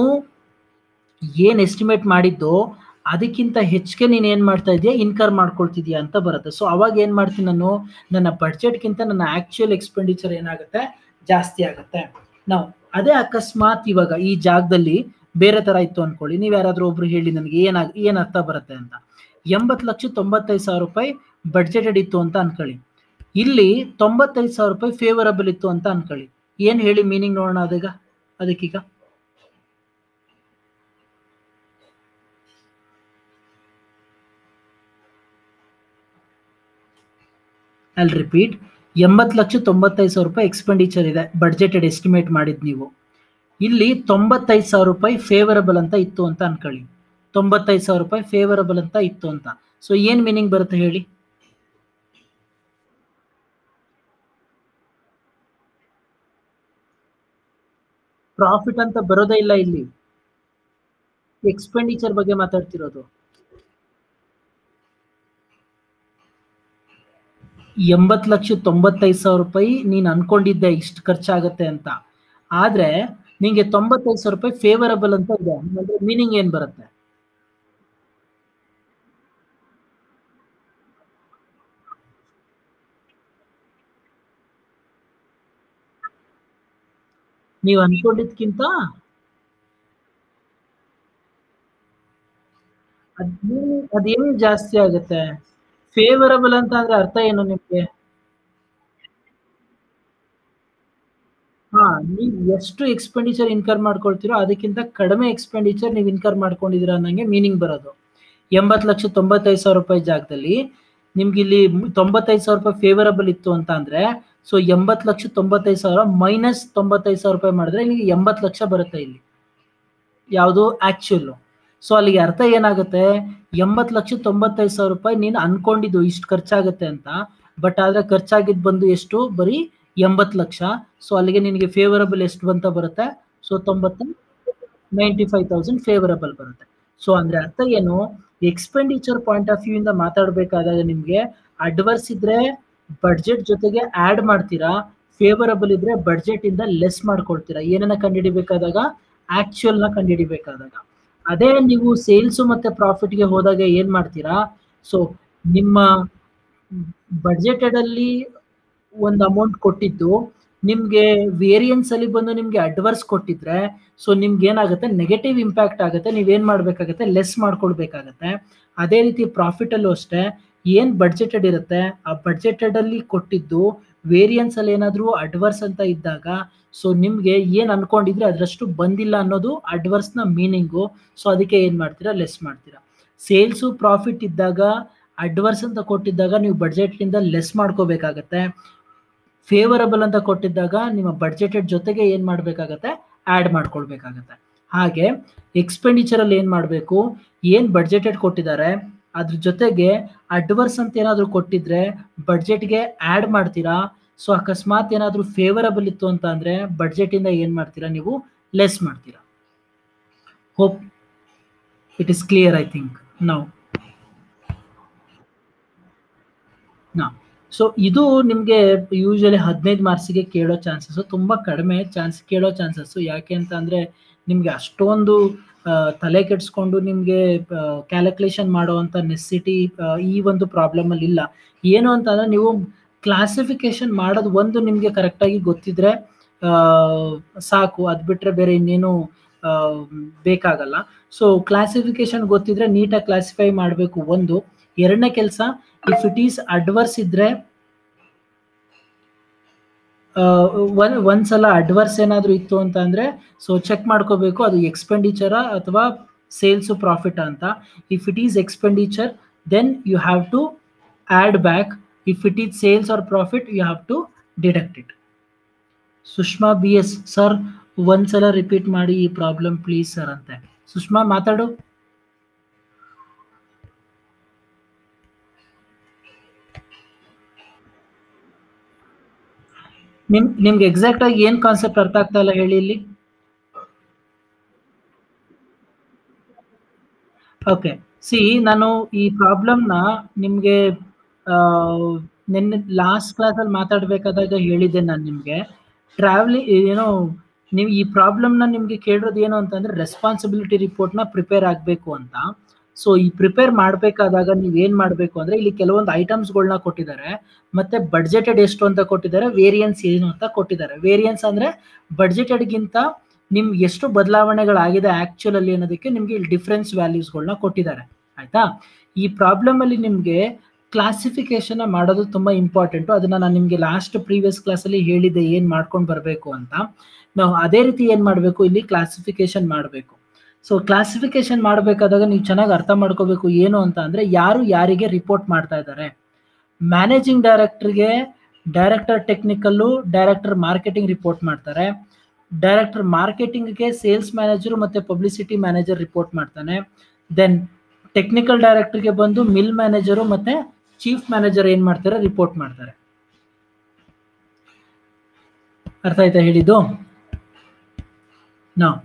ಏನ್ ಎಸ್ಟಿಮೇಟ್ ಮಾಡಿದ್ದೋ ಅದಕ್ಕಿಂತ ಹೆಚ್ಚಿಗೆ ನೀನು ಏನ್ ಮಾಡ್ತಾ ಇದೀಯಾ ಇನ್ಕರ್ ಮಾಡ್ಕೊಳ್ತಿದ್ಯಾ ಅಂತ ಬರುತ್ತೆ ಸೊ ಅವಾಗ ಏನ್ ಮಾಡ್ತೀನಿ ನಾನು ನನ್ನ ಬಡ್ಜೆಟ್ಗಿಂತ ನನ್ನ ಆಕ್ಚುಯಲ್ ಎಕ್ಸ್ಪೆಂಡಿಚರ್ ಏನಾಗುತ್ತೆ ಜಾಸ್ತಿ ಆಗುತ್ತೆ ನಾವು ಅದೇ ಅಕಸ್ಮಾತ್ ಇವಾಗ ಈ ಜಾಗದಲ್ಲಿ ಬೇರೆ ತರ ಇತ್ತು ಅನ್ಕೊಳ್ಳಿ ನೀವ್ ಯಾರಾದ್ರೂ ಒಬ್ರು ಹೇಳಿ ನನಗೆ ಏನಾಗ ಏನ್ ಅರ್ಥ ಬರುತ್ತೆ ಅಂತ ಎಂಬತ್ತು ಲಕ್ಷ ತೊಂಬತ್ತೈದು ಸಾವಿರ ರೂಪಾಯಿ ಬಡ್ಜೆಟೆಡ್ ಇತ್ತು ಅಂತ ಅನ್ಕೊಳ್ಳಿ ಇಲ್ಲಿ ತೊಂಬತ್ತೈದು ಸಾವಿರ ರೂಪಾಯಿ ಫೇವರಬಲ್ ಇತ್ತು ಅಂತ ಅನ್ಕೊಳ್ಳಿ ಏನ್ ಹೇಳಿ ಮೀನಿಂಗ್ ನೋಡೋಣ ಅದೀಗ ಅದಕ್ಕೀಗ ಐಲ್ ರಿಪೀಟ್ ಎಂಬತ್ತು ಲಕ್ಷ ತೊಂಬತ್ತೈದು ಸಾವಿರ ರೂಪಾಯಿ ಎಕ್ಸ್ಪೆಂಡಿಚರ್ ಇದೆ ಬಡ್ಜೆಟೆಡ್ ಎಸ್ಟಿಮೇಟ್ ಮಾಡಿದ್ ನೀವು ಇಲ್ಲಿ ತೊಂಬತ್ತೈದು ಸಾವಿರ ರೂಪಾಯಿ ಫೇವರಬಲ್ ಅಂತ ಇತ್ತು ಅಂತ ಅನ್ಕೊಳ್ಳಿ ತೊಂಬತ್ತೈದು ಸಾವಿರ ರೂಪಾಯಿ ಫೇವರಬಲ್ ಅಂತ ಇತ್ತು ಅಂತ ಸೊ ಏನ್ ಮೀನಿಂಗ್ ಬರುತ್ತೆ ಹೇಳಿ ಪ್ರಾಫಿಟ್ ಅಂತ ಬರೋದೇ ಇಲ್ಲ ಇಲ್ಲಿ ಎಕ್ಸ್ಪೆಂಡಿಚರ್ ಬಗ್ಗೆ ಮಾತಾಡ್ತಿರೋದು ಎಂಬತ್ತು ಲಕ್ಷ ತೊಂಬತ್ತೈದು ಸಾವಿರ ರೂಪಾಯಿ ನೀನು ಅನ್ಕೊಂಡಿದ್ದೆ ಇಷ್ಟು ಖರ್ಚಾಗತ್ತೆ ಅಂತ ಆದ್ರೆ ನಿಂಗೆ ತೊಂಬತ್ತೈದು ಸಾವಿರ ರೂಪಾಯಿ ಫೇವರಬಲ್ ಅಂತ ಇದೆ ಅಂದ್ರೆ ಮೀನಿಂಗ್ ಏನ್ ಬರುತ್ತೆ ನೀವು ಅನ್ಕೊಂಡಿದ್ಕಿಂತ ಅದೇನು ಅದೇನು ಜಾಸ್ತಿ ಆಗುತ್ತೆ ಫೇವರಬಲ್ ಅಂತ ಅಂದ್ರೆ ಅರ್ಥ ಏನು ನಿಮ್ಗೆ ಹಾ ನೀವು ಎಷ್ಟು ಎಕ್ಸ್ಪೆಂಡಿಚರ್ ಇನ್ಕರ್ ಮಾಡ್ಕೊಳ್ತೀರೋ ಅದಕ್ಕಿಂತ ಕಡಿಮೆ ಎಕ್ಸ್ಪೆಂಡಿಚರ್ ನೀವು ಇನ್ಕರ್ ಮಾಡ್ಕೊಂಡಿದ್ದೀರಾ ಅನ್ನಂಗೆ ಮೀನಿಂಗ್ ಬರೋದು ಎಂಬತ್ತು ಲಕ್ಷ ತೊಂಬತ್ತೈದು ಸಾವಿರ ರೂಪಾಯಿ ಜಾಗದಲ್ಲಿ ನಿಮ್ಗೆ ಇಲ್ಲಿ ತೊಂಬತ್ತೈದು ಸಾವಿರ ರೂಪಾಯಿ ಫೇವರಬಲ್ ಇತ್ತು ಅಂತ ಅಂದ್ರೆ ಸೊ ಎಂಬತ್ತು ಲಕ್ಷ ತೊಂಬತ್ತೈದು ಸಾವಿರ ಮೈನಸ್ ತೊಂಬತ್ತೈದು ಸಾವಿರ ರೂಪಾಯಿ ಮಾಡಿದ್ರೆ ಇಲ್ಲಿಗೆ ಎಂಬತ್ತು ಲಕ್ಷ ಬರುತ್ತೆ ಇಲ್ಲಿ ಯಾವುದು ಆಕ್ಚುಲ್ ಸೊ ಅಲ್ಲಿಗೆ ಅರ್ಥ ಏನಾಗುತ್ತೆ ಎಂಬತ್ತು ಲಕ್ಷ ತೊಂಬತ್ತೈದು ಸಾವಿರ ರೂಪಾಯಿ ನೀನು ಅನ್ಕೊಂಡಿದ್ದು ಇಷ್ಟು ಖರ್ಚಾಗುತ್ತೆ ಅಂತ ಬಟ್ ಆದ್ರೆ ಖರ್ಚಾಗಿದ್ದು ಬಂದು ಎಷ್ಟು ಬರೀ ಎಂಬತ್ತು ಲಕ್ಷ ಸೊ ಅಲ್ಲಿಗೆ ನಿನಗೆ ಫೇವರಬಲ್ ಎಷ್ಟು ಬಂತ ಬರುತ್ತೆ ಸೊ ತೊಂಬತ್ತ ನೈಂಟಿ ಫೈವ್ ತೌಸಂಡ್ ಫೇವರಬಲ್ ಬರುತ್ತೆ ಸೊ ಅಂದ್ರೆ ಅರ್ಥ ಏನು ಎಕ್ಸ್ಪೆಂಡಿಚರ್ ಪಾಯಿಂಟ್ ಆಫ್ ವ್ಯೂ ಇಂದ ಮಾತಾಡಬೇಕಾದಾಗ ನಿಮ್ಗೆ ಅಡ್ವರ್ಸ್ ಇದ್ರೆ ಬಡ್ಜೆಟ್ ಜೊತೆಗೆ ಆಡ್ ಮಾಡ್ತೀರಾ ಫೇವರಬಲ್ ಇದ್ರೆ ಬಡ್ಜೆಟ್ ಇಂದ ಲೆಸ್ ಮಾಡ್ಕೊಳ್ತೀರಾ ಏನನ್ನ ಕಂಡುಹಿಡಿಬೇಕಾದಾಗ ಆಕ್ಚುಯಲ್ ನ ಕಂಡುಹಿಡಿಬೇಕಾದಾಗ ಅದೇ ನೀವು ಸೇಲ್ಸ್ ಮತ್ತೆ ಪ್ರಾಫಿಟ್ಗೆ ಹೋದಾಗ ಏನ್ ಮಾಡ್ತೀರಾ ಸೊ ನಿಮ್ಮ ಬಡ್ಜೆಟೆಡ್ ಅಲ್ಲಿ ಒಂದು ಅಮೌಂಟ್ ಕೊಟ್ಟಿದ್ದು ನಿಮ್ಗೆ ವೇರಿಯನ್ಸ್ ಅಲ್ಲಿ ಬಂದು ನಿಮ್ಗೆ ಅಡ್ವರ್ಸ್ ಕೊಟ್ಟಿದ್ರೆ ಸೊ ನಿಮ್ಗೆ ಏನಾಗುತ್ತೆ ನೆಗೆಟಿವ್ ಇಂಪ್ಯಾಕ್ಟ್ ಆಗುತ್ತೆ ನೀವೇನ್ ಮಾಡ್ಬೇಕಾಗತ್ತೆ ಲೆಸ್ ಮಾಡ್ಕೊಳ್ಬೇಕಾಗತ್ತೆ ಅದೇ ರೀತಿ ಪ್ರಾಫಿಟ್ ಅಲ್ಲೂ ಅಷ್ಟೇ ಏನ್ ಬಡ್ಜೆಟೆಡ್ ಇರುತ್ತೆ ಆ ಬಡ್ಜೆಟೆಡ್ ಅಲ್ಲಿ ಕೊಟ್ಟಿದ್ದು ವೇರಿಯನ್ಸ್ ಅಲ್ಲಿ ಏನಾದ್ರೂ ಅಡ್ವರ್ಸ್ ಅಂತ ಇದ್ದಾಗ ಸೊ ನಿಮ್ಗೆ ಏನ್ ಅನ್ಕೊಂಡಿದ್ರೆ ಅದರಷ್ಟು ಬಂದಿಲ್ಲ ಅನ್ನೋದು ಅಡ್ವರ್ಸ್ ನ ಮೀನಿಂಗು ಸೊ ಅದಕ್ಕೆ ಏನ್ ಮಾಡ್ತೀರಾ ಲೆಸ್ ಮಾಡ್ತೀರಾ ಸೇಲ್ಸು ಪ್ರಾಫಿಟ್ ಇದ್ದಾಗ ಅಡ್ವರ್ಸ್ ಅಂತ ಕೊಟ್ಟಿದ್ದಾಗ ನೀವು ಬಡ್ಜೆಟ್ ನಿಂದ ಲೆಸ್ ಮಾಡ್ಕೋಬೇಕಾಗತ್ತೆ ಫೇವರಬಲ್ ಅಂತ ಕೊಟ್ಟಿದ್ದಾಗ ನಿಮ್ಮ ಬಡ್ಜೆಟೆಡ್ ಜೊತೆಗೆ ಏನ್ ಮಾಡ್ಬೇಕಾಗತ್ತೆ ಆಡ್ ಮಾಡ್ಕೊಳ್ಬೇಕಾಗತ್ತೆ ಹಾಗೆ ಎಕ್ಸ್ಪೆಂಡಿಚರ್ ಅಲ್ಲಿ ಏನ್ ಮಾಡಬೇಕು ಏನ್ ಬಡ್ಜೆಟೆಡ್ ಕೊಟ್ಟಿದ್ದಾರೆ ಅದ್ರ ಜೊತೆಗೆ ಅಡ್ವರ್ಸ್ ಅಂತ ಏನಾದ್ರು ಕೊಟ್ಟಿದ್ರೆ ಬಡ್ಜೆಟ್ಗೆ ಆಡ್ ಮಾಡ್ತೀರಾ ಸೊ ಅಕಸ್ಮಾತ್ ಏನಾದ್ರು ಫೇವರಬಲ್ ಇತ್ತು ಅಂತ ಅಂದ್ರೆ ಬಡ್ಜೆಟ್ ಇಂದ ಏನ್ ಮಾಡ್ತೀರಾ ನೀವು ಲೆಸ್ ಮಾಡ್ತೀರಾ hope it is clear I think now ನಾ ಸೊ ಇದು ನಿಮಗೆ ಯೂಶಲಿ ಹದಿನೈದು ಮಾರ್ಕ್ಸಿಗೆ ಕೇಳೋ ಚಾನ್ಸಸ್ ತುಂಬಾ ಕಡಿಮೆ ಚಾನ್ಸ್ ಕೇಳೋ ಚಾನ್ಸಸ್ ಯಾಕೆ ಅಂತ ಅಂದ್ರೆ ನಿಮ್ಗೆ ಅಷ್ಟೊಂದು ಆ, ತಲೆ ಕೆಡಿಸ್ಕೊಂಡು ನಿಮ್ಗೆ ಕ್ಯಾಲ್ಕುಲೇಷನ್ ಮಾಡುವಂತ ನೆಸಿಟಿ ಈ ಒಂದು ಪ್ರಾಬ್ಲಮ್ ಅಲ್ಲಿ ಇಲ್ಲ ಏನು ಅಂತಂದ್ರೆ ನೀವು ಕ್ಲಾಸಿಫಿಕೇಶನ್ ಮಾಡೋದು ಒಂದು ನಿಮ್ಗೆ ಕರೆಕ್ಟಾಗಿ ಗೊತ್ತಿದ್ರೆ ಆ, ಸಾಕು ಅದ್ ಬಿಟ್ರೆ ಬೇರೆ ಇನ್ನೇನು ಆ, ಬೇಕಾಗಲ್ಲ ಸೊ ಕ್ಲಾಸಿಫಿಕೇಶನ್ ಗೊತ್ತಿದ್ರೆ ನೀಟಾಗಿ ಕ್ಲಾಸಿಫೈ ಮಾಡಬೇಕು ಒಂದು ಎರಡನೇ ಕೆಲಸ ಇಫ್ ಇಟ್ ಈಸ್ ಅಡ್ವರ್ಸ್ ಇದ್ರೆ ಆ, ಒಂದ್ ಒಂದ್ಸಲ ಅಡ್ವರ್ಸ್ ಏನಾದ್ರು ಇತ್ತು ಅಂತ ಅಂದ್ರೆ ಸೊ ಚೆಕ್ ಮಾಡ್ಕೋಬೇಕು ಅದು ಎಕ್ಸ್ಪೆಂಡಿಚರ ಅಥವಾ ಸೇಲ್ಸ್ ಪ್ರಾಫಿಟ್ ಅಂತ if it is expenditure then you have to add back if it is sales or profit you have to deduct it Sushma B S sir ಒಂದ್ಸಲ ರಿಪೀಟ್ ಮಾಡಿ ಈ ಪ್ರಾಬ್ಲಮ್ ಪ್ಲೀಸ್ ಸರ್ ಅಂತೆ ಸುಷ್ಮಾ ಮಾತಾಡು ನಿಮ್ ನಿಮ್ಗೆ ಎಕ್ಸಾಕ್ಟ್ ಆಗಿ ಏನ್ ಕಾನ್ಸೆಪ್ಟ್ ಅರ್ಥ ಆಗ್ತಾ ಇಲ್ಲ ಹೇಳಿ ಇಲ್ಲಿ ಓಕೆ ಸಿ ನಾನು ಈ ಪ್ರಾಬ್ಲಮ್ನ ನಿಮ್ಗೆ ಆ, ನಿನ್ನೆ ಲಾಸ್ಟ್ ಕ್ಲಾಸಲ್ಲಿ ಮಾತಾಡ್ಬೇಕಾದಾಗ ಹೇಳಿದ್ದೆ ನಾನು ನಿಮ್ಗೆ ಟ್ರಾವೆಲಿ ಏನೋ ನೀವು ಈ ಪ್ರಾಬ್ಲಮ್ನ ನಿಮ್ಗೆ ಕೇಳೋದು ಏನು ಅಂತಂದ್ರೆ ರೆಸ್ಪಾನ್ಸಿಬಿಲಿಟಿ ರಿಪೋರ್ಟ್ನ ಪ್ರಿಪೇರ್ ಆಗಬೇಕು ಅಂತ ಸೊ ಈ ಪ್ರಿಪೇರ್ ಮಾಡಬೇಕಾದಾಗ ನೀವು ಏನ್ ಮಾಡಬೇಕು ಅಂದ್ರೆ ಇಲ್ಲಿ ಕೆಲವೊಂದು ಐಟಮ್ಸ್ಗಳನ್ನ ಕೊಟ್ಟಿದ್ದಾರೆ ಮತ್ತೆ ಬಡ್ಜೆಟೆಡ್ ಎಷ್ಟು ಅಂತ ಕೊಟ್ಟಿದ್ದಾರೆ ವೇರಿಯನ್ಸ್ ಏನು ಅಂತ ಕೊಟ್ಟಿದ್ದಾರೆ ವೇರಿಯನ್ಸ್ ಅಂದ್ರೆ ಬಡ್ಜೆಟೆಡ್ಗಿಂತ ನಿಮ್ಗೆ ಎಷ್ಟು ಬದಲಾವಣೆಗಳಾಗಿದೆ ಆಕ್ಚುಲ್ ಅಲ್ಲಿ ಅನ್ನೋದಕ್ಕೆ ನಿಮ್ಗೆ ಇಲ್ಲಿ ಡಿಫ್ರೆನ್ಸ್ ವ್ಯಾಲ್ಯೂಸ್ಗಳನ್ನ ಕೊಟ್ಟಿದ್ದಾರೆ ಆಯ್ತಾ ಈ ಪ್ರಾಬ್ಲಮ್ ಅಲ್ಲಿ ನಿಮ್ಗೆ ಕ್ಲಾಸಿಫಿಕೇಶನ್ ಮಾಡೋದು ತುಂಬಾ ಇಂಪಾರ್ಟೆಂಟ್ ಅದನ್ನ ನಾನು ನಿಮ್ಗೆ ಲಾಸ್ಟ್ ಪ್ರೀವಿಯಸ್ ಕ್ಲಾಸಲ್ಲಿ ಹೇಳಿದ್ದೆ ಏನ್ ಮಾಡ್ಕೊಂಡು ಬರಬೇಕು ಅಂತ ನಾವು ಅದೇ ರೀತಿ ಏನ್ ಮಾಡಬೇಕು ಇಲ್ಲಿ ಕ್ಲಾಸಿಫಿಕೇಶನ್ ಮಾಡಬೇಕು ಸೊ ಕ್ಲಾಸಿಫಿಕೇಶನ್ ಮಾಡಬೇಕಾದಾಗ ನೀವು ಚೆನ್ನಾಗಿ ಅರ್ಥ ಮಾಡ್ಕೋಬೇಕು ಏನು ಅಂತ ಅಂದ್ರೆ ಯಾರು ಯಾರಿಗೆ ರಿಪೋರ್ಟ್ ಮಾಡ್ತಾ ಇದ್ದಾರೆ ಮ್ಯಾನೇಜಿಂಗ್ ಡೈರೆಕ್ಟರ್ಗೆ director technical director marketing report ಮಾಡ್ತಾರೆ ಡೈರೆಕ್ಟರ್ ಮಾರ್ಕೆಟಿಂಗ್ಗೆ ಸೇಲ್ಸ್ ಮ್ಯಾನೇಜರ್ ಮತ್ತೆ ಪಬ್ಲಿಸಿಟಿ ಮ್ಯಾನೇಜರ್ ರಿಪೋರ್ಟ್ ಮಾಡ್ತಾನೆ ದೆನ್ ಟೆಕ್ನಿಕಲ್ ಡೈರೆಕ್ಟರ್ಗೆ ಬಂದು ಮಿಲ್ ಮ್ಯಾನೇಜರು ಮತ್ತೆ ಚೀಫ್ ಮ್ಯಾನೇಜರ್ ಏನ್ ಮಾಡ್ತಾರೆ ರಿಪೋರ್ಟ್ ಮಾಡ್ತಾರೆ ಅರ್ಥ ಆಯ್ತಾ ಹೇಳಿದ್ದು ನಾ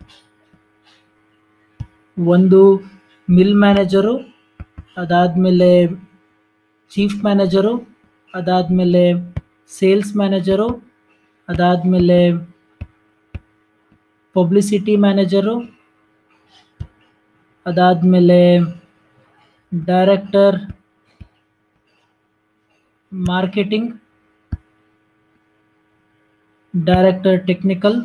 ಒಂದು ಮಿಲ್ ಮ್ಯಾನೇಜರು ಅದಾದ್ಮೇಲೆ ಚೀಫ್ ಮ್ಯಾನೇಜರು ಅದಾದ್ಮೇಲೆ ಸೇಲ್ಸ್ ಮ್ಯಾನೇಜರು ಅದಾದ್ಮೇಲೆ ಪಬ್ಲಿಸಿಟಿ ಮ್ಯಾನೇಜರು ಅದಾದ್ಮೇಲೆ director marketing director technical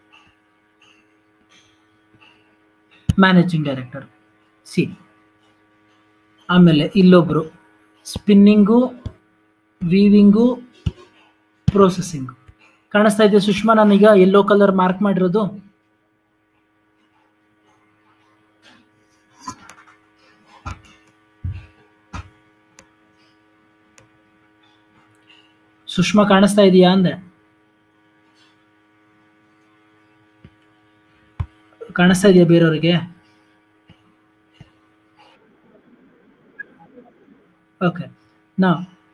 managing director ಸಿ ಆಮೇಲೆ ಇಲ್ಲೊಬ್ರು ಸ್ಪಿನ್ನಿಂಗು ವೀವಿಂಗು ಪ್ರೋಸೆಸಿಂಗು ಕಾಣಿಸ್ತಾ ಇದೆ ಸುಷ್ಮಾ ನಾನೀಗ ಯೆಲ್ಲೋ ಕಲರ್ ಮಾರ್ಕ್ ಮಾಡಿರೋದು ಸುಷ್ಮಾ ಕಾಣಿಸ್ತಾ ಇದೆಯಾ ಅಂದೆ ಕಾಣಿಸ್ತಾ ಇದೆಯಾ ಬೇರೆಯವ್ರಿಗೆ ಓಕೆ ನಾ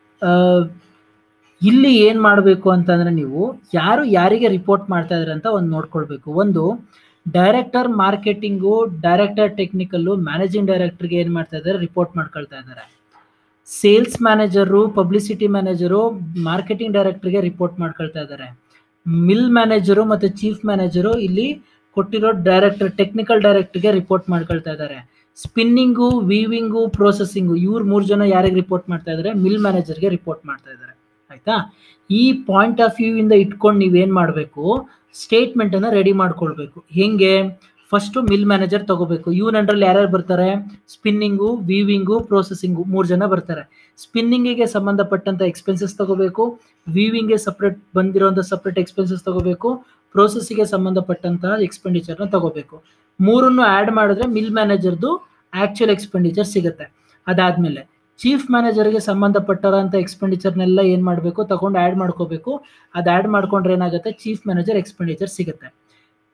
ಇಲ್ಲಿ ಏನ್ ಮಾಡಬೇಕು ಅಂತಂದ್ರೆ ನೀವು ಯಾರು ಯಾರಿಗೆ ರಿಪೋರ್ಟ್ ಮಾಡ್ತಾ ಇದಾರೆ ಅಂತ ಒಂದು ನೋಡ್ಕೊಳ್ಬೇಕು ಒಂದು director marketing director technical managing ಡೈರೆಕ್ಟರ್ಗೆ ಏನ್ ಮಾಡ್ತಾ ಇದ್ದಾರೆ ರಿಪೋರ್ಟ್ ಮಾಡ್ಕೊಳ್ತಾ ಇದ್ದಾರೆ sales manager publicity manager marketing ಡೈರೆಕ್ಟರ್ಗೆ ರಿಪೋರ್ಟ್ ಮಾಡ್ಕೊಳ್ತಾ ಇದ್ದಾರೆ ಮಿಲ್ ಮ್ಯಾನೇಜರು ಮತ್ತೆ ಚೀಫ್ ಮ್ಯಾನೇಜರು ಇಲ್ಲಿ ಕೊಟ್ಟಿರೋ ಡೈರೆಕ್ಟರ್ ಟೆಕ್ನಿಕಲ್ ಡೈರೆಕ್ಟರ್ಗೆ ರಿಪೋರ್ಟ್ ಮಾಡ್ಕೊಳ್ತಾ ಇದ್ದಾರೆ ಸ್ಪಿನ್ನಿಂಗು ವೀವಿಂಗು ಪ್ರೋಸೆಸಿಂಗು ಇವ್ರು ಮೂರು ಜನ ಯಾರಿಗೆ ರಿಪೋರ್ಟ್ ಮಾಡ್ತಾ ಇದ್ದಾರೆ ಮಿಲ್ ಮ್ಯಾನೇಜರ್ಗೆ ರಿಪೋರ್ಟ್ ಮಾಡ್ತಾ ಇದ್ದಾರೆ ಆಯ್ತಾ ಈ ಪಾಯಿಂಟ್ ಆಫ್ ವ್ಯೂ ಇಂದ ಇಟ್ಕೊಂಡು ನೀವೇನ್ ಮಾಡಬೇಕು ಸ್ಟೇಟ್ಮೆಂಟ್ ಅನ್ನ ರೆಡಿ ಮಾಡ್ಕೊಳ್ಬೇಕು ಹೆಂಗೆ ಫಸ್ಟ್ ಮಿಲ್ ಮ್ಯಾನೇಜರ್ ತಗೋಬೇಕು ಇವನ್ ಅಂಡ್ರಲ್ಲಿ ಯಾರ್ಯಾರು ಬರ್ತಾರೆ ಸ್ಪಿನ್ನಿಂಗು ವೀವಿಂಗು ಪ್ರೋಸೆಸಿಂಗು ಮೂರು ಜನ ಬರ್ತಾರೆ ಸ್ಪಿನ್ನಿಂಗಿಗೆ ಸಂಬಂಧಪಟ್ಟಂತ ಎಕ್ಸ್ಪೆನ್ಸಸ್ ತಗೋಬೇಕು ವೀವಿಂಗ್ಗೆ ಸಪ್ರೇಟ್ ಬಂದಿರೋಂಥ ಸಪ್ರೇಟ್ ಎಕ್ಸ್ಪೆನ್ಸಸ್ ತಗೋಬೇಕು ಪ್ರೋಸೆಸ್ಗೆ ಸಂಬಂಧಪಟ್ಟಂತಹ ಎಕ್ಸ್ಪೆಂಡಿಚರ್ನ ತಗೋಬೇಕು ಮೂರನ್ನು ಆ್ಯಡ್ ಮಾಡಿದ್ರೆ ಮಿಲ್ ಮ್ಯಾನೇಜರ್ದು ಆಕ್ಚುಯಲ್ ಎಕ್ಸ್ಪೆಂಡಿಚರ್ ಸಿಗುತ್ತೆ ಅದಾದ್ಮೇಲೆ ಚೀಫ್ ಮ್ಯಾನೇಜರ್ಗೆ ಸಂಬಂಧಪಟ್ಟರಂತ ಎಕ್ಸ್ಪೆಂಡಿಚರ್ನೆಲ್ಲ ಏನು ಮಾಡಬೇಕು ತಗೊಂಡು ಆ್ಯಡ್ ಮಾಡ್ಕೋಬೇಕು ಅದು ಆ್ಯಡ್ ಮಾಡ್ಕೊಂಡ್ರೆ ಏನಾಗುತ್ತೆ ಚೀಫ್ ಮ್ಯಾನೇಜರ್ ಎಕ್ಸ್ಪೆಂಡಿಚರ್ ಸಿಗುತ್ತೆ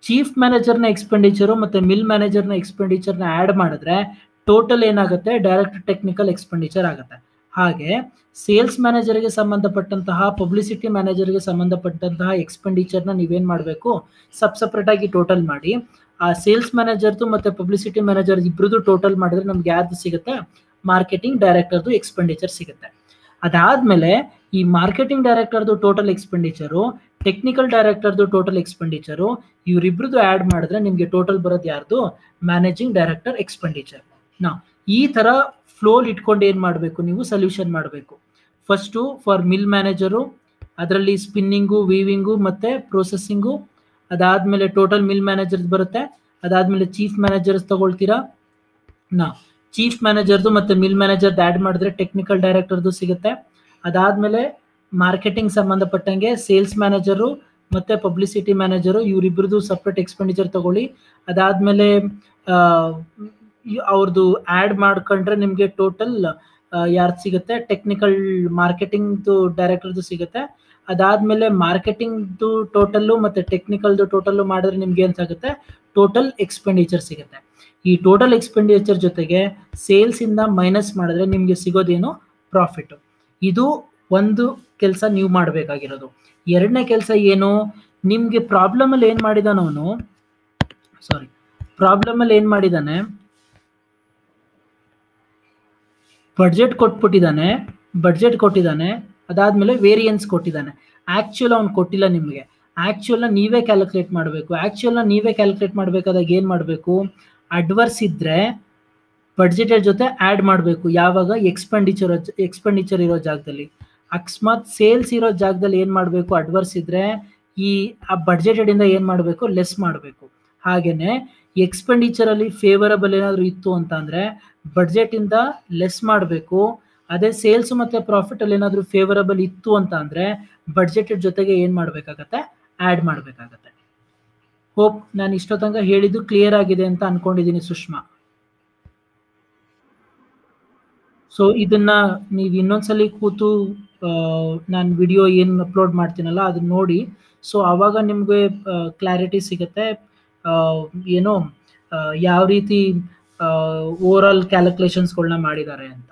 ಚೀಫ್ ಮ್ಯಾನೇಜರ್ನ ಎಕ್ಸ್ಪೆಂಡಿಚರು ಮತ್ತು ಮಿಲ್ ಮ್ಯಾನೇಜರ್ನ ಎಕ್ಸ್ಪೆಂಡಿಚರ್ನ ಆ್ಯಡ್ ಮಾಡಿದ್ರೆ ಟೋಟಲ್ ಏನಾಗುತ್ತೆ ಡೈರೆಕ್ಟ್ ಟೆಕ್ನಿಕಲ್ ಎಕ್ಸ್ಪೆಂಡಿಚರ್ ಆಗುತ್ತೆ ಹಾಗೆ ಸೇಲ್ಸ್ ಮ್ಯಾನೇಜರ್ಗೆ ಸಂಬಂಧಪಟ್ಟಂತಹ ಪಬ್ಲಿಸಿಟಿ ಮ್ಯಾನೇಜರ್ಗೆ ಸಂಬಂಧಪಟ್ಟಂತಹ ಎಕ್ಸ್ಪೆಂಡಿಚರ್ನ ನೀವೇನು ಮಾಡಬೇಕು ಸಬ್ ಸಪ್ರೇಟಾಗಿ ಟೋಟಲ್ ಮಾಡಿ ಆ ಸೇಲ್ಸ್ ಮ್ಯಾನೇಜರ್ದು ಮತ್ತು ಪಬ್ಲಿಸಿಟಿ ಮ್ಯಾನೇಜರ್ ಇಬ್ಬರದು ಟೋಟಲ್ ಮಾಡಿದ್ರೆ ನಮ್ಗೆ ಯಾವ್ದು ಸಿಗುತ್ತೆ ಮಾರ್ಕೆಟಿಂಗ್ ಡೈರೆಕ್ಟರ್ದು ಎಕ್ಸ್ಪೆಂಡಿಚರ್ ಸಿಗುತ್ತೆ ಅದಾದಮೇಲೆ ಈ ಮಾರ್ಕೆಟಿಂಗ್ ಡೈರೆಕ್ಟರ್ದು ಟೋಟಲ್ ಎಕ್ಸ್ಪೆಂಡಿಚರು ಟೆಕ್ನಿಕಲ್ ಡೈರೆಕ್ಟರ್ದು ಟೋಟಲ್ ಎಕ್ಸ್ಪೆಂಡಿಚರು ಇವರಿಬ್ರದ್ದು ಆ್ಯಡ್ ಮಾಡಿದ್ರೆ ನಿಮಗೆ ಟೋಟಲ್ ಬರೋದು ಯಾರ್ದು ಮ್ಯಾನೇಜಿಂಗ್ ಡೈರೆಕ್ಟರ್ ಎಕ್ಸ್ಪೆಂಡಿಚರ್ ನಾ ಈ ಥರ ಫ್ಲೋಲ್ ಇಟ್ಕೊಂಡು ಏನು ಮಾಡಬೇಕು ನೀವು ಸೊಲ್ಯೂಷನ್ ಮಾಡಬೇಕು ಫಸ್ಟು ಫಾರ್ ಮಿಲ್ ಮ್ಯಾನೇಜರು ಅದರಲ್ಲಿ ಸ್ಪಿನ್ನಿಂಗು ವೀವಿಂಗು ಮತ್ತು ಪ್ರೊಸೆಸ್ಸಿಂಗು ಅದಾದಮೇಲೆ ಟೋಟಲ್ ಮಿಲ್ ಮ್ಯಾನೇಜರ್ಸ್ ಬರುತ್ತೆ ಅದಾದಮೇಲೆ ಚೀಫ್ ಮ್ಯಾನೇಜರ್ಸ್ ತಗೊಳ್ತೀರಾ ನಾ ಚೀಫ್ ಮ್ಯಾನೇಜರ್ದು ಮತ್ತು ಮಿಲ್ ಮ್ಯಾನೇಜರ್ದು ಆ್ಯಡ್ ಮಾಡಿದ್ರೆ ಟೆಕ್ನಿಕಲ್ ಡೈರೆಕ್ಟರ್ದು ಸಿಗುತ್ತೆ ಅದಾದಮೇಲೆ ಮಾರ್ಕೆಟಿಂಗ್ ಸಂಬಂಧಪಟ್ಟಂಗೆ ಸೇಲ್ಸ್ ಮ್ಯಾನೇಜರು ಮತ್ತು ಪಬ್ಲಿಸಿಟಿ ಮ್ಯಾನೇಜರು ಇವರಿಬ್ಬರದು ಸಪ್ರೇಟ್ ಎಕ್ಸ್ಪೆಂಡಿಚರ್ ತಗೊಳ್ಳಿ ಅದಾದಮೇಲೆ ಅವ್ರದ್ದು ಆ್ಯಡ್ ಮಾಡ್ಕೊಂಡ್ರೆ ನಿಮಗೆ ಟೋಟಲ್ ಯಾರ್ದು ಸಿಗುತ್ತೆ ಟೆಕ್ನಿಕಲ್ ಮಾರ್ಕೆಟಿಂಗ್ದು ಡೈರೆಕ್ಟರ್ದು ಸಿಗುತ್ತೆ ಅದಾದಮೇಲೆ ಮಾರ್ಕೆಟಿಂಗ್ದು ಟೋಟಲ್ಲು ಮತ್ತು ಟೆಕ್ನಿಕಲ್ದು ಟೋಟಲ್ಲು ಮಾಡಿದ್ರೆ ನಿಮ್ಗೆ ಏನು ಸಿಗುತ್ತೆ ಟೋಟಲ್ ಎಕ್ಸ್ಪೆಂಡಿಚರ್ ಸಿಗುತ್ತೆ ಈ ಟೋಟಲ್ ಎಕ್ಸ್ಪೆಂಡಿಚರ್ ಜೊತೆಗೆ ಸೇಲ್ಸಿಂದ ಮೈನಸ್ ಮಾಡಿದ್ರೆ ನಿಮಗೆ ಸಿಗೋದೇನು ಪ್ರಾಫಿಟು ಇದು ಒಂದು ಕೆಲಸ ನೀವು ಮಾಡಬೇಕಾಗಿರೋದು ಎರಡನೇ ಕೆಲಸ ಏನು ನಿಮಗೆ ಪ್ರಾಬ್ಲಮಲ್ಲಿ ಏನು ಮಾಡಿದಾನವನು ಸಾರಿ ಪ್ರಾಬ್ಲಮಲ್ಲಿ ಏನು ಮಾಡಿದ್ದಾನೆ ಬಡ್ಜೆಟ್ ಕೊಟ್ಬಿಟ್ಟಿದ್ದಾನೆ ಬಡ್ಜೆಟ್ ಕೊಟ್ಟಿದ್ದಾನೆ ಅದಾದಮೇಲೆ ವೇರಿಯನ್ಸ್ ಕೊಟ್ಟಿದ್ದಾನೆ ಆ್ಯಕ್ಚುಲ್ ಅವ್ನು ಕೊಟ್ಟಿಲ್ಲ ನಿಮಗೆ ಆ್ಯಕ್ಚುಲ್ನ ನೀವೇ ಕ್ಯಾಲ್ಕುಲೇಟ್ ಮಾಡಬೇಕು ಆ್ಯಕ್ಚುಲ್ನ ನೀವೇ ಕ್ಯಾಲ್ಕುಲೇಟ್ ಮಾಡಬೇಕಾದಾಗ ಏನು ಮಾಡಬೇಕು ಅಡ್ವರ್ಸ್ ಇದ್ದರೆ ಬಡ್ಜೆಟೆಡ್ ಜೊತೆ ಆ್ಯಡ್ ಮಾಡಬೇಕು ಯಾವಾಗ ಎಕ್ಸ್ಪೆಂಡಿಚರ್ ಎಕ್ಸ್ಪೆಂಡಿಚರ್ ಇರೋ ಜಾಗದಲ್ಲಿ ಅಕಸ್ಮಾತ್ ಸೇಲ್ಸ್ ಇರೋ ಜಾಗದಲ್ಲಿ ಏನು ಮಾಡಬೇಕು ಅಡ್ವರ್ಸ್ ಇದ್ದರೆ ಈ ಆ ಬಡ್ಜೆಟೆಡಿಂದ ಏನು ಮಾಡಬೇಕು ಲೆಸ್ ಮಾಡಬೇಕು ಹಾಗೆಯೇ ಎಕ್ಸ್ಪೆಂಡಿಚರಲ್ಲಿ ಫೇವರಬಲ್ ಏನಾದರೂ ಇತ್ತು ಅಂತ ಅಂದರೆ ಬಡ್ಜೆಟಿಂದ ಲೆಸ್ ಮಾಡಬೇಕು ಅದೇ ಸೇಲ್ಸ್ ಮತ್ತು ಪ್ರಾಫಿಟಲ್ಲಿ ಏನಾದರೂ ಫೇವರಬಲ್ ಇತ್ತು ಅಂತ ಅಂದರೆ ಬಡ್ಜೆಟೆಡ್ ಜೊತೆಗೆ ಏನು ಮಾಡಬೇಕಾಗತ್ತೆ ಆ್ಯಡ್ ಮಾಡಬೇಕಾಗತ್ತೆ ಹೋಪ್ ನಾನು ಇಷ್ಟೊತ್ತಂಗ ಹೇಳಿದ್ದು ಕ್ಲಿಯರ್ ಆಗಿದೆ ಅಂತ ಅನ್ಕೊಂಡಿದ್ದೀನಿ ಸುಷ್ಮಾ ಸೊ ಇದನ್ನ ನೀವು ಇನ್ನೊಂದ್ಸಲಿ ಕೂತು ನಾನು ವಿಡಿಯೋ ಏನು ಅಪ್ಲೋಡ್ ಮಾಡ್ತೀನಲ್ಲ ಅದನ್ನ ನೋಡಿ ಸೊ ಆವಾಗ ನಿಮಗೆ ಕ್ಲಾರಿಟಿ ಸಿಗುತ್ತೆ ಏನೋ ಯಾವ ರೀತಿ ಓವರ್ ಆಲ್ ಕ್ಯಾಲ್ಕುಲೇಷನ್ಸ್ಗಳನ್ನ ಮಾಡಿದ್ದಾರೆ ಅಂತ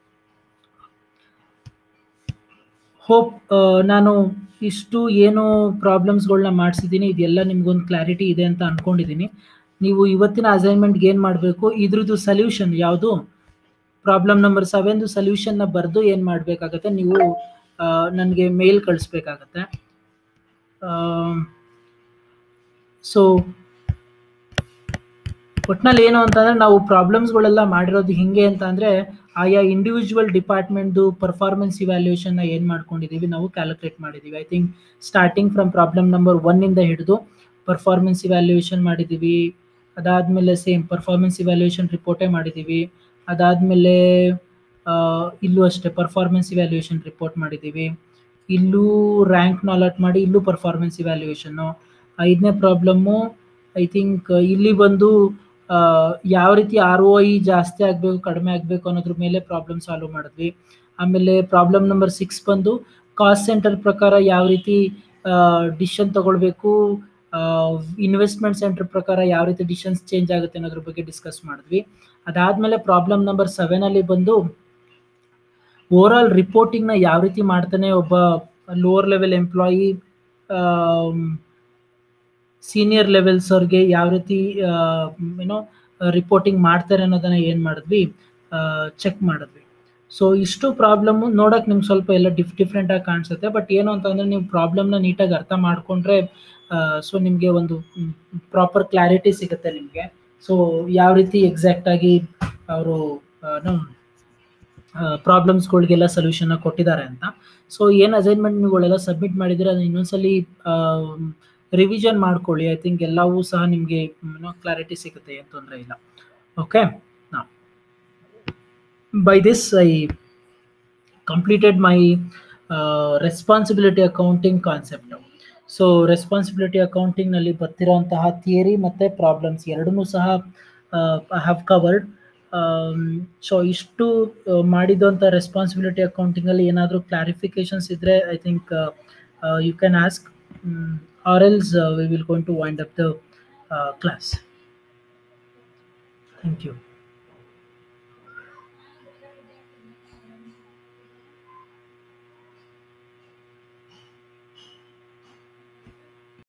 ಹೋಪ್ ನಾನು ಇಷ್ಟು ಏನು ಪ್ರಾಬ್ಲಮ್ಸ್ಗಳನ್ನ ಮಾಡಿಸಿದ್ದೀನಿ ಇದೆಲ್ಲ ನಿಮ್ಗೊಂದು ಕ್ಲಾರಿಟಿ ಇದೆ ಅಂತ ಅಂದ್ಕೊಂಡಿದ್ದೀನಿ ನೀವು ಇವತ್ತಿನ ಅಸೈನ್ಮೆಂಟ್ಗೆ ಏನು ಮಾಡಬೇಕು ಇದ್ರದ್ದು ಸಲ್ಯೂಷನ್ ಯಾವುದು ಪ್ರಾಬ್ಲಮ್ ನಂಬರ್ ಸೆವೆನ್ದು ಸಲ್ಯೂಷನ್ನ ಬರೆದು ಏನು ಮಾಡಬೇಕಾಗತ್ತೆ ನೀವು ನನಗೆ ಮೇಲ್ ಕಳಿಸ್ಬೇಕಾಗತ್ತೆ ಸೊ ಒಟ್ನಲ್ಲಿ ಏನು ಅಂತಂದರೆ ನಾವು ಪ್ರಾಬ್ಲಮ್ಸ್ಗಳೆಲ್ಲ ಮಾಡಿರೋದು ಹಿಂಗೆ ಅಂತ ಅಂದರೆ ಆಯಾ ಇಂಡಿವಿಜುವಲ್ ಡಿಪಾರ್ಟ್ಮೆಂಟ್ದು ಪರ್ಫಾರ್ಮೆನ್ಸ್ ಇವ್ಯಾಲ್ಯೂಯೇಷನ್ನ ಏನು ಮಾಡ್ಕೊಂಡಿದ್ದೀವಿ ನಾವು ಕ್ಯಾಲ್ಕುಲೇಟ್ ಮಾಡಿದ್ದೀವಿ I think starting from problem number ಒನ್ನಿಂದ ಹಿಡಿದು ಪರ್ಫಾರ್ಮೆನ್ಸ್ ಇವ್ಯಾಲ್ಯೂಯೇಷನ್ ಮಾಡಿದ್ದೀವಿ ಅದಾದಮೇಲೆ ಸೇಮ್ ಪರ್ಫಾರ್ಮೆನ್ಸ್ ಇವ್ಯಾಲ್ಯೂಯೇಷನ್ ರಿಪೋರ್ಟೇ ಮಾಡಿದ್ದೀವಿ ಅದಾದಮೇಲೆ ಇಲ್ಲೂ ಅಷ್ಟೇ ಪರ್ಫಾರ್ಮೆನ್ಸ್ ಇವ್ಯಾಲ್ಯೂಯೇಷನ್ ರಿಪೋರ್ಟ್ ಮಾಡಿದ್ದೀವಿ ಇಲ್ಲೂ ರ್ಯಾಂಕ್ನ ಅಲರ್ಟ್ ಮಾಡಿ ಇಲ್ಲೂ ಪರ್ಫಾರ್ಮೆನ್ಸ್ ಇವ್ಯಾಲ್ಯೂಯೇಷನ್ನು ಐದನೇ ಪ್ರಾಬ್ಲಮ್ಮು ಐ ಥಿಂಕ್ ಇಲ್ಲಿ ಬಂದು ಯಾವ ರೀತಿ ಆರ್ ಒ ಐ ಜಾಸ್ತಿ ಆಗಬೇಕು ಕಡಿಮೆ ಆಗಬೇಕು ಅನ್ನೋದ್ರ ಮೇಲೆ ಪ್ರಾಬ್ಲಮ್ ಸಾಲ್ವ್ ಮಾಡಿದ್ವಿ ಆಮೇಲೆ ಪ್ರಾಬ್ಲಮ್ ನಂಬರ್ ಸಿಕ್ಸ್ ಬಂದು ಕಾಸ್ಟ್ ಸೆಂಟರ್ ಪ್ರಕಾರ ಯಾವ ರೀತಿ ಡಿಸಿಷನ್ ತಗೊಳ್ಬೇಕು ಇನ್ವೆಸ್ಟ್ಮೆಂಟ್ ಸೆಂಟರ್ ಪ್ರಕಾರ ಯಾವ ರೀತಿ ಡಿಸಿಷನ್ಸ್ ಚೇಂಜ್ ಆಗುತ್ತೆ ಅನ್ನೋದ್ರ ಬಗ್ಗೆ ಡಿಸ್ಕಸ್ ಮಾಡಿದ್ವಿ ಅದಾದಮೇಲೆ ಪ್ರಾಬ್ಲಮ್ ನಂಬರ್ ಸೆವೆನಲ್ಲಿ ಬಂದು ಓವರ್ ಆಲ್ ರಿಪೋರ್ಟಿಂಗ್ನ ಯಾವ ರೀತಿ ಮಾಡ್ತಾನೆ ಒಬ್ಬ ಲೋವರ್ ಲೆವೆಲ್ ಎಂಪ್ಲಾಯಿ ಸೀನಿಯರ್ ಲೆವೆಲ್ಸವ್ರಿಗೆ ಯಾವ ರೀತಿ ಏನೋ ರಿಪೋರ್ಟಿಂಗ್ ಮಾಡ್ತಾರೆ ಅನ್ನೋದನ್ನ ಏನು ಮಾಡಿದ್ವಿ ಚೆಕ್ ಮಾಡಿದ್ವಿ ಸೊ ಇಷ್ಟು ಪ್ರಾಬ್ಲಮ್ಮು ನೋಡೋಕೆ ನಿಮ್ಗೆ ಸ್ವಲ್ಪ ಎಲ್ಲ ಡಿಫ್ ಡಿಫ್ರೆಂಟಾಗಿ ಕಾಣಿಸುತ್ತೆ ಬಟ್ ಏನು ಅಂತಂದರೆ ನೀವು ಪ್ರಾಬ್ಲಮ್ನ ನೀಟಾಗಿ ಅರ್ಥ ಮಾಡಿಕೊಂಡ್ರೆ ಸೊ ನಿಮಗೆ ಒಂದು ಪ್ರಾಪರ್ ಕ್ಲಾರಿಟಿ ಸಿಗುತ್ತೆ ನಿಮಗೆ ಸೊ ಯಾವ ರೀತಿ ಎಕ್ಸಾಕ್ಟಾಗಿ ಅವರು ಪ್ರಾಬ್ಲಮ್ಸ್ಗಳಿಗೆಲ್ಲ ಸೊಲ್ಯೂಷನ್ನ ಕೊಟ್ಟಿದ್ದಾರೆ ಅಂತ ಸೊ ಏನು ಅಸೈನ್ಮೆಂಟ್ಗಳೆಲ್ಲ ಸಬ್ಮಿಟ್ ಮಾಡಿದರೆ ಅದನ್ನ ಇನ್ನೊಂದ್ಸಲಿ ರಿವಿಷನ್ ಮಾಡ್ಕೊಳ್ಳಿ ಐ ಥಿಂಕ್ ಎಲ್ಲವೂ ಸಹ ನಿಮಗೆ ಕ್ಲಾರಿಟಿ ಸಿಗುತ್ತೆ ಏನು ತೊಂದರೆ ಇಲ್ಲ ಓಕೆ ನಾ by this I completed my responsibility accounting concept so responsibility ಅಕೌಂಟಿಂಗ್ನಲ್ಲಿ ಬರ್ತಿರೋಂತಹ ಥಿಯರಿ ಮತ್ತು ಪ್ರಾಬ್ಲಮ್ಸ್ ಎರಡನ್ನೂ ಸಹ ಐ ಹ್ಯಾವ್ ಕವರ್ಡ್ ಸೊ ಇಷ್ಟು ಮಾಡಿದಂಥ ರೆಸ್ಪಾನ್ಸಿಬಿಲಿಟಿ ಅಕೌಂಟಿಂಗಲ್ಲಿ ಏನಾದರೂ ಕ್ಲಾರಿಫಿಕೇಶನ್ಸ್ ಇದ್ದರೆ I think you can ask or else we will going to wind up the class thank you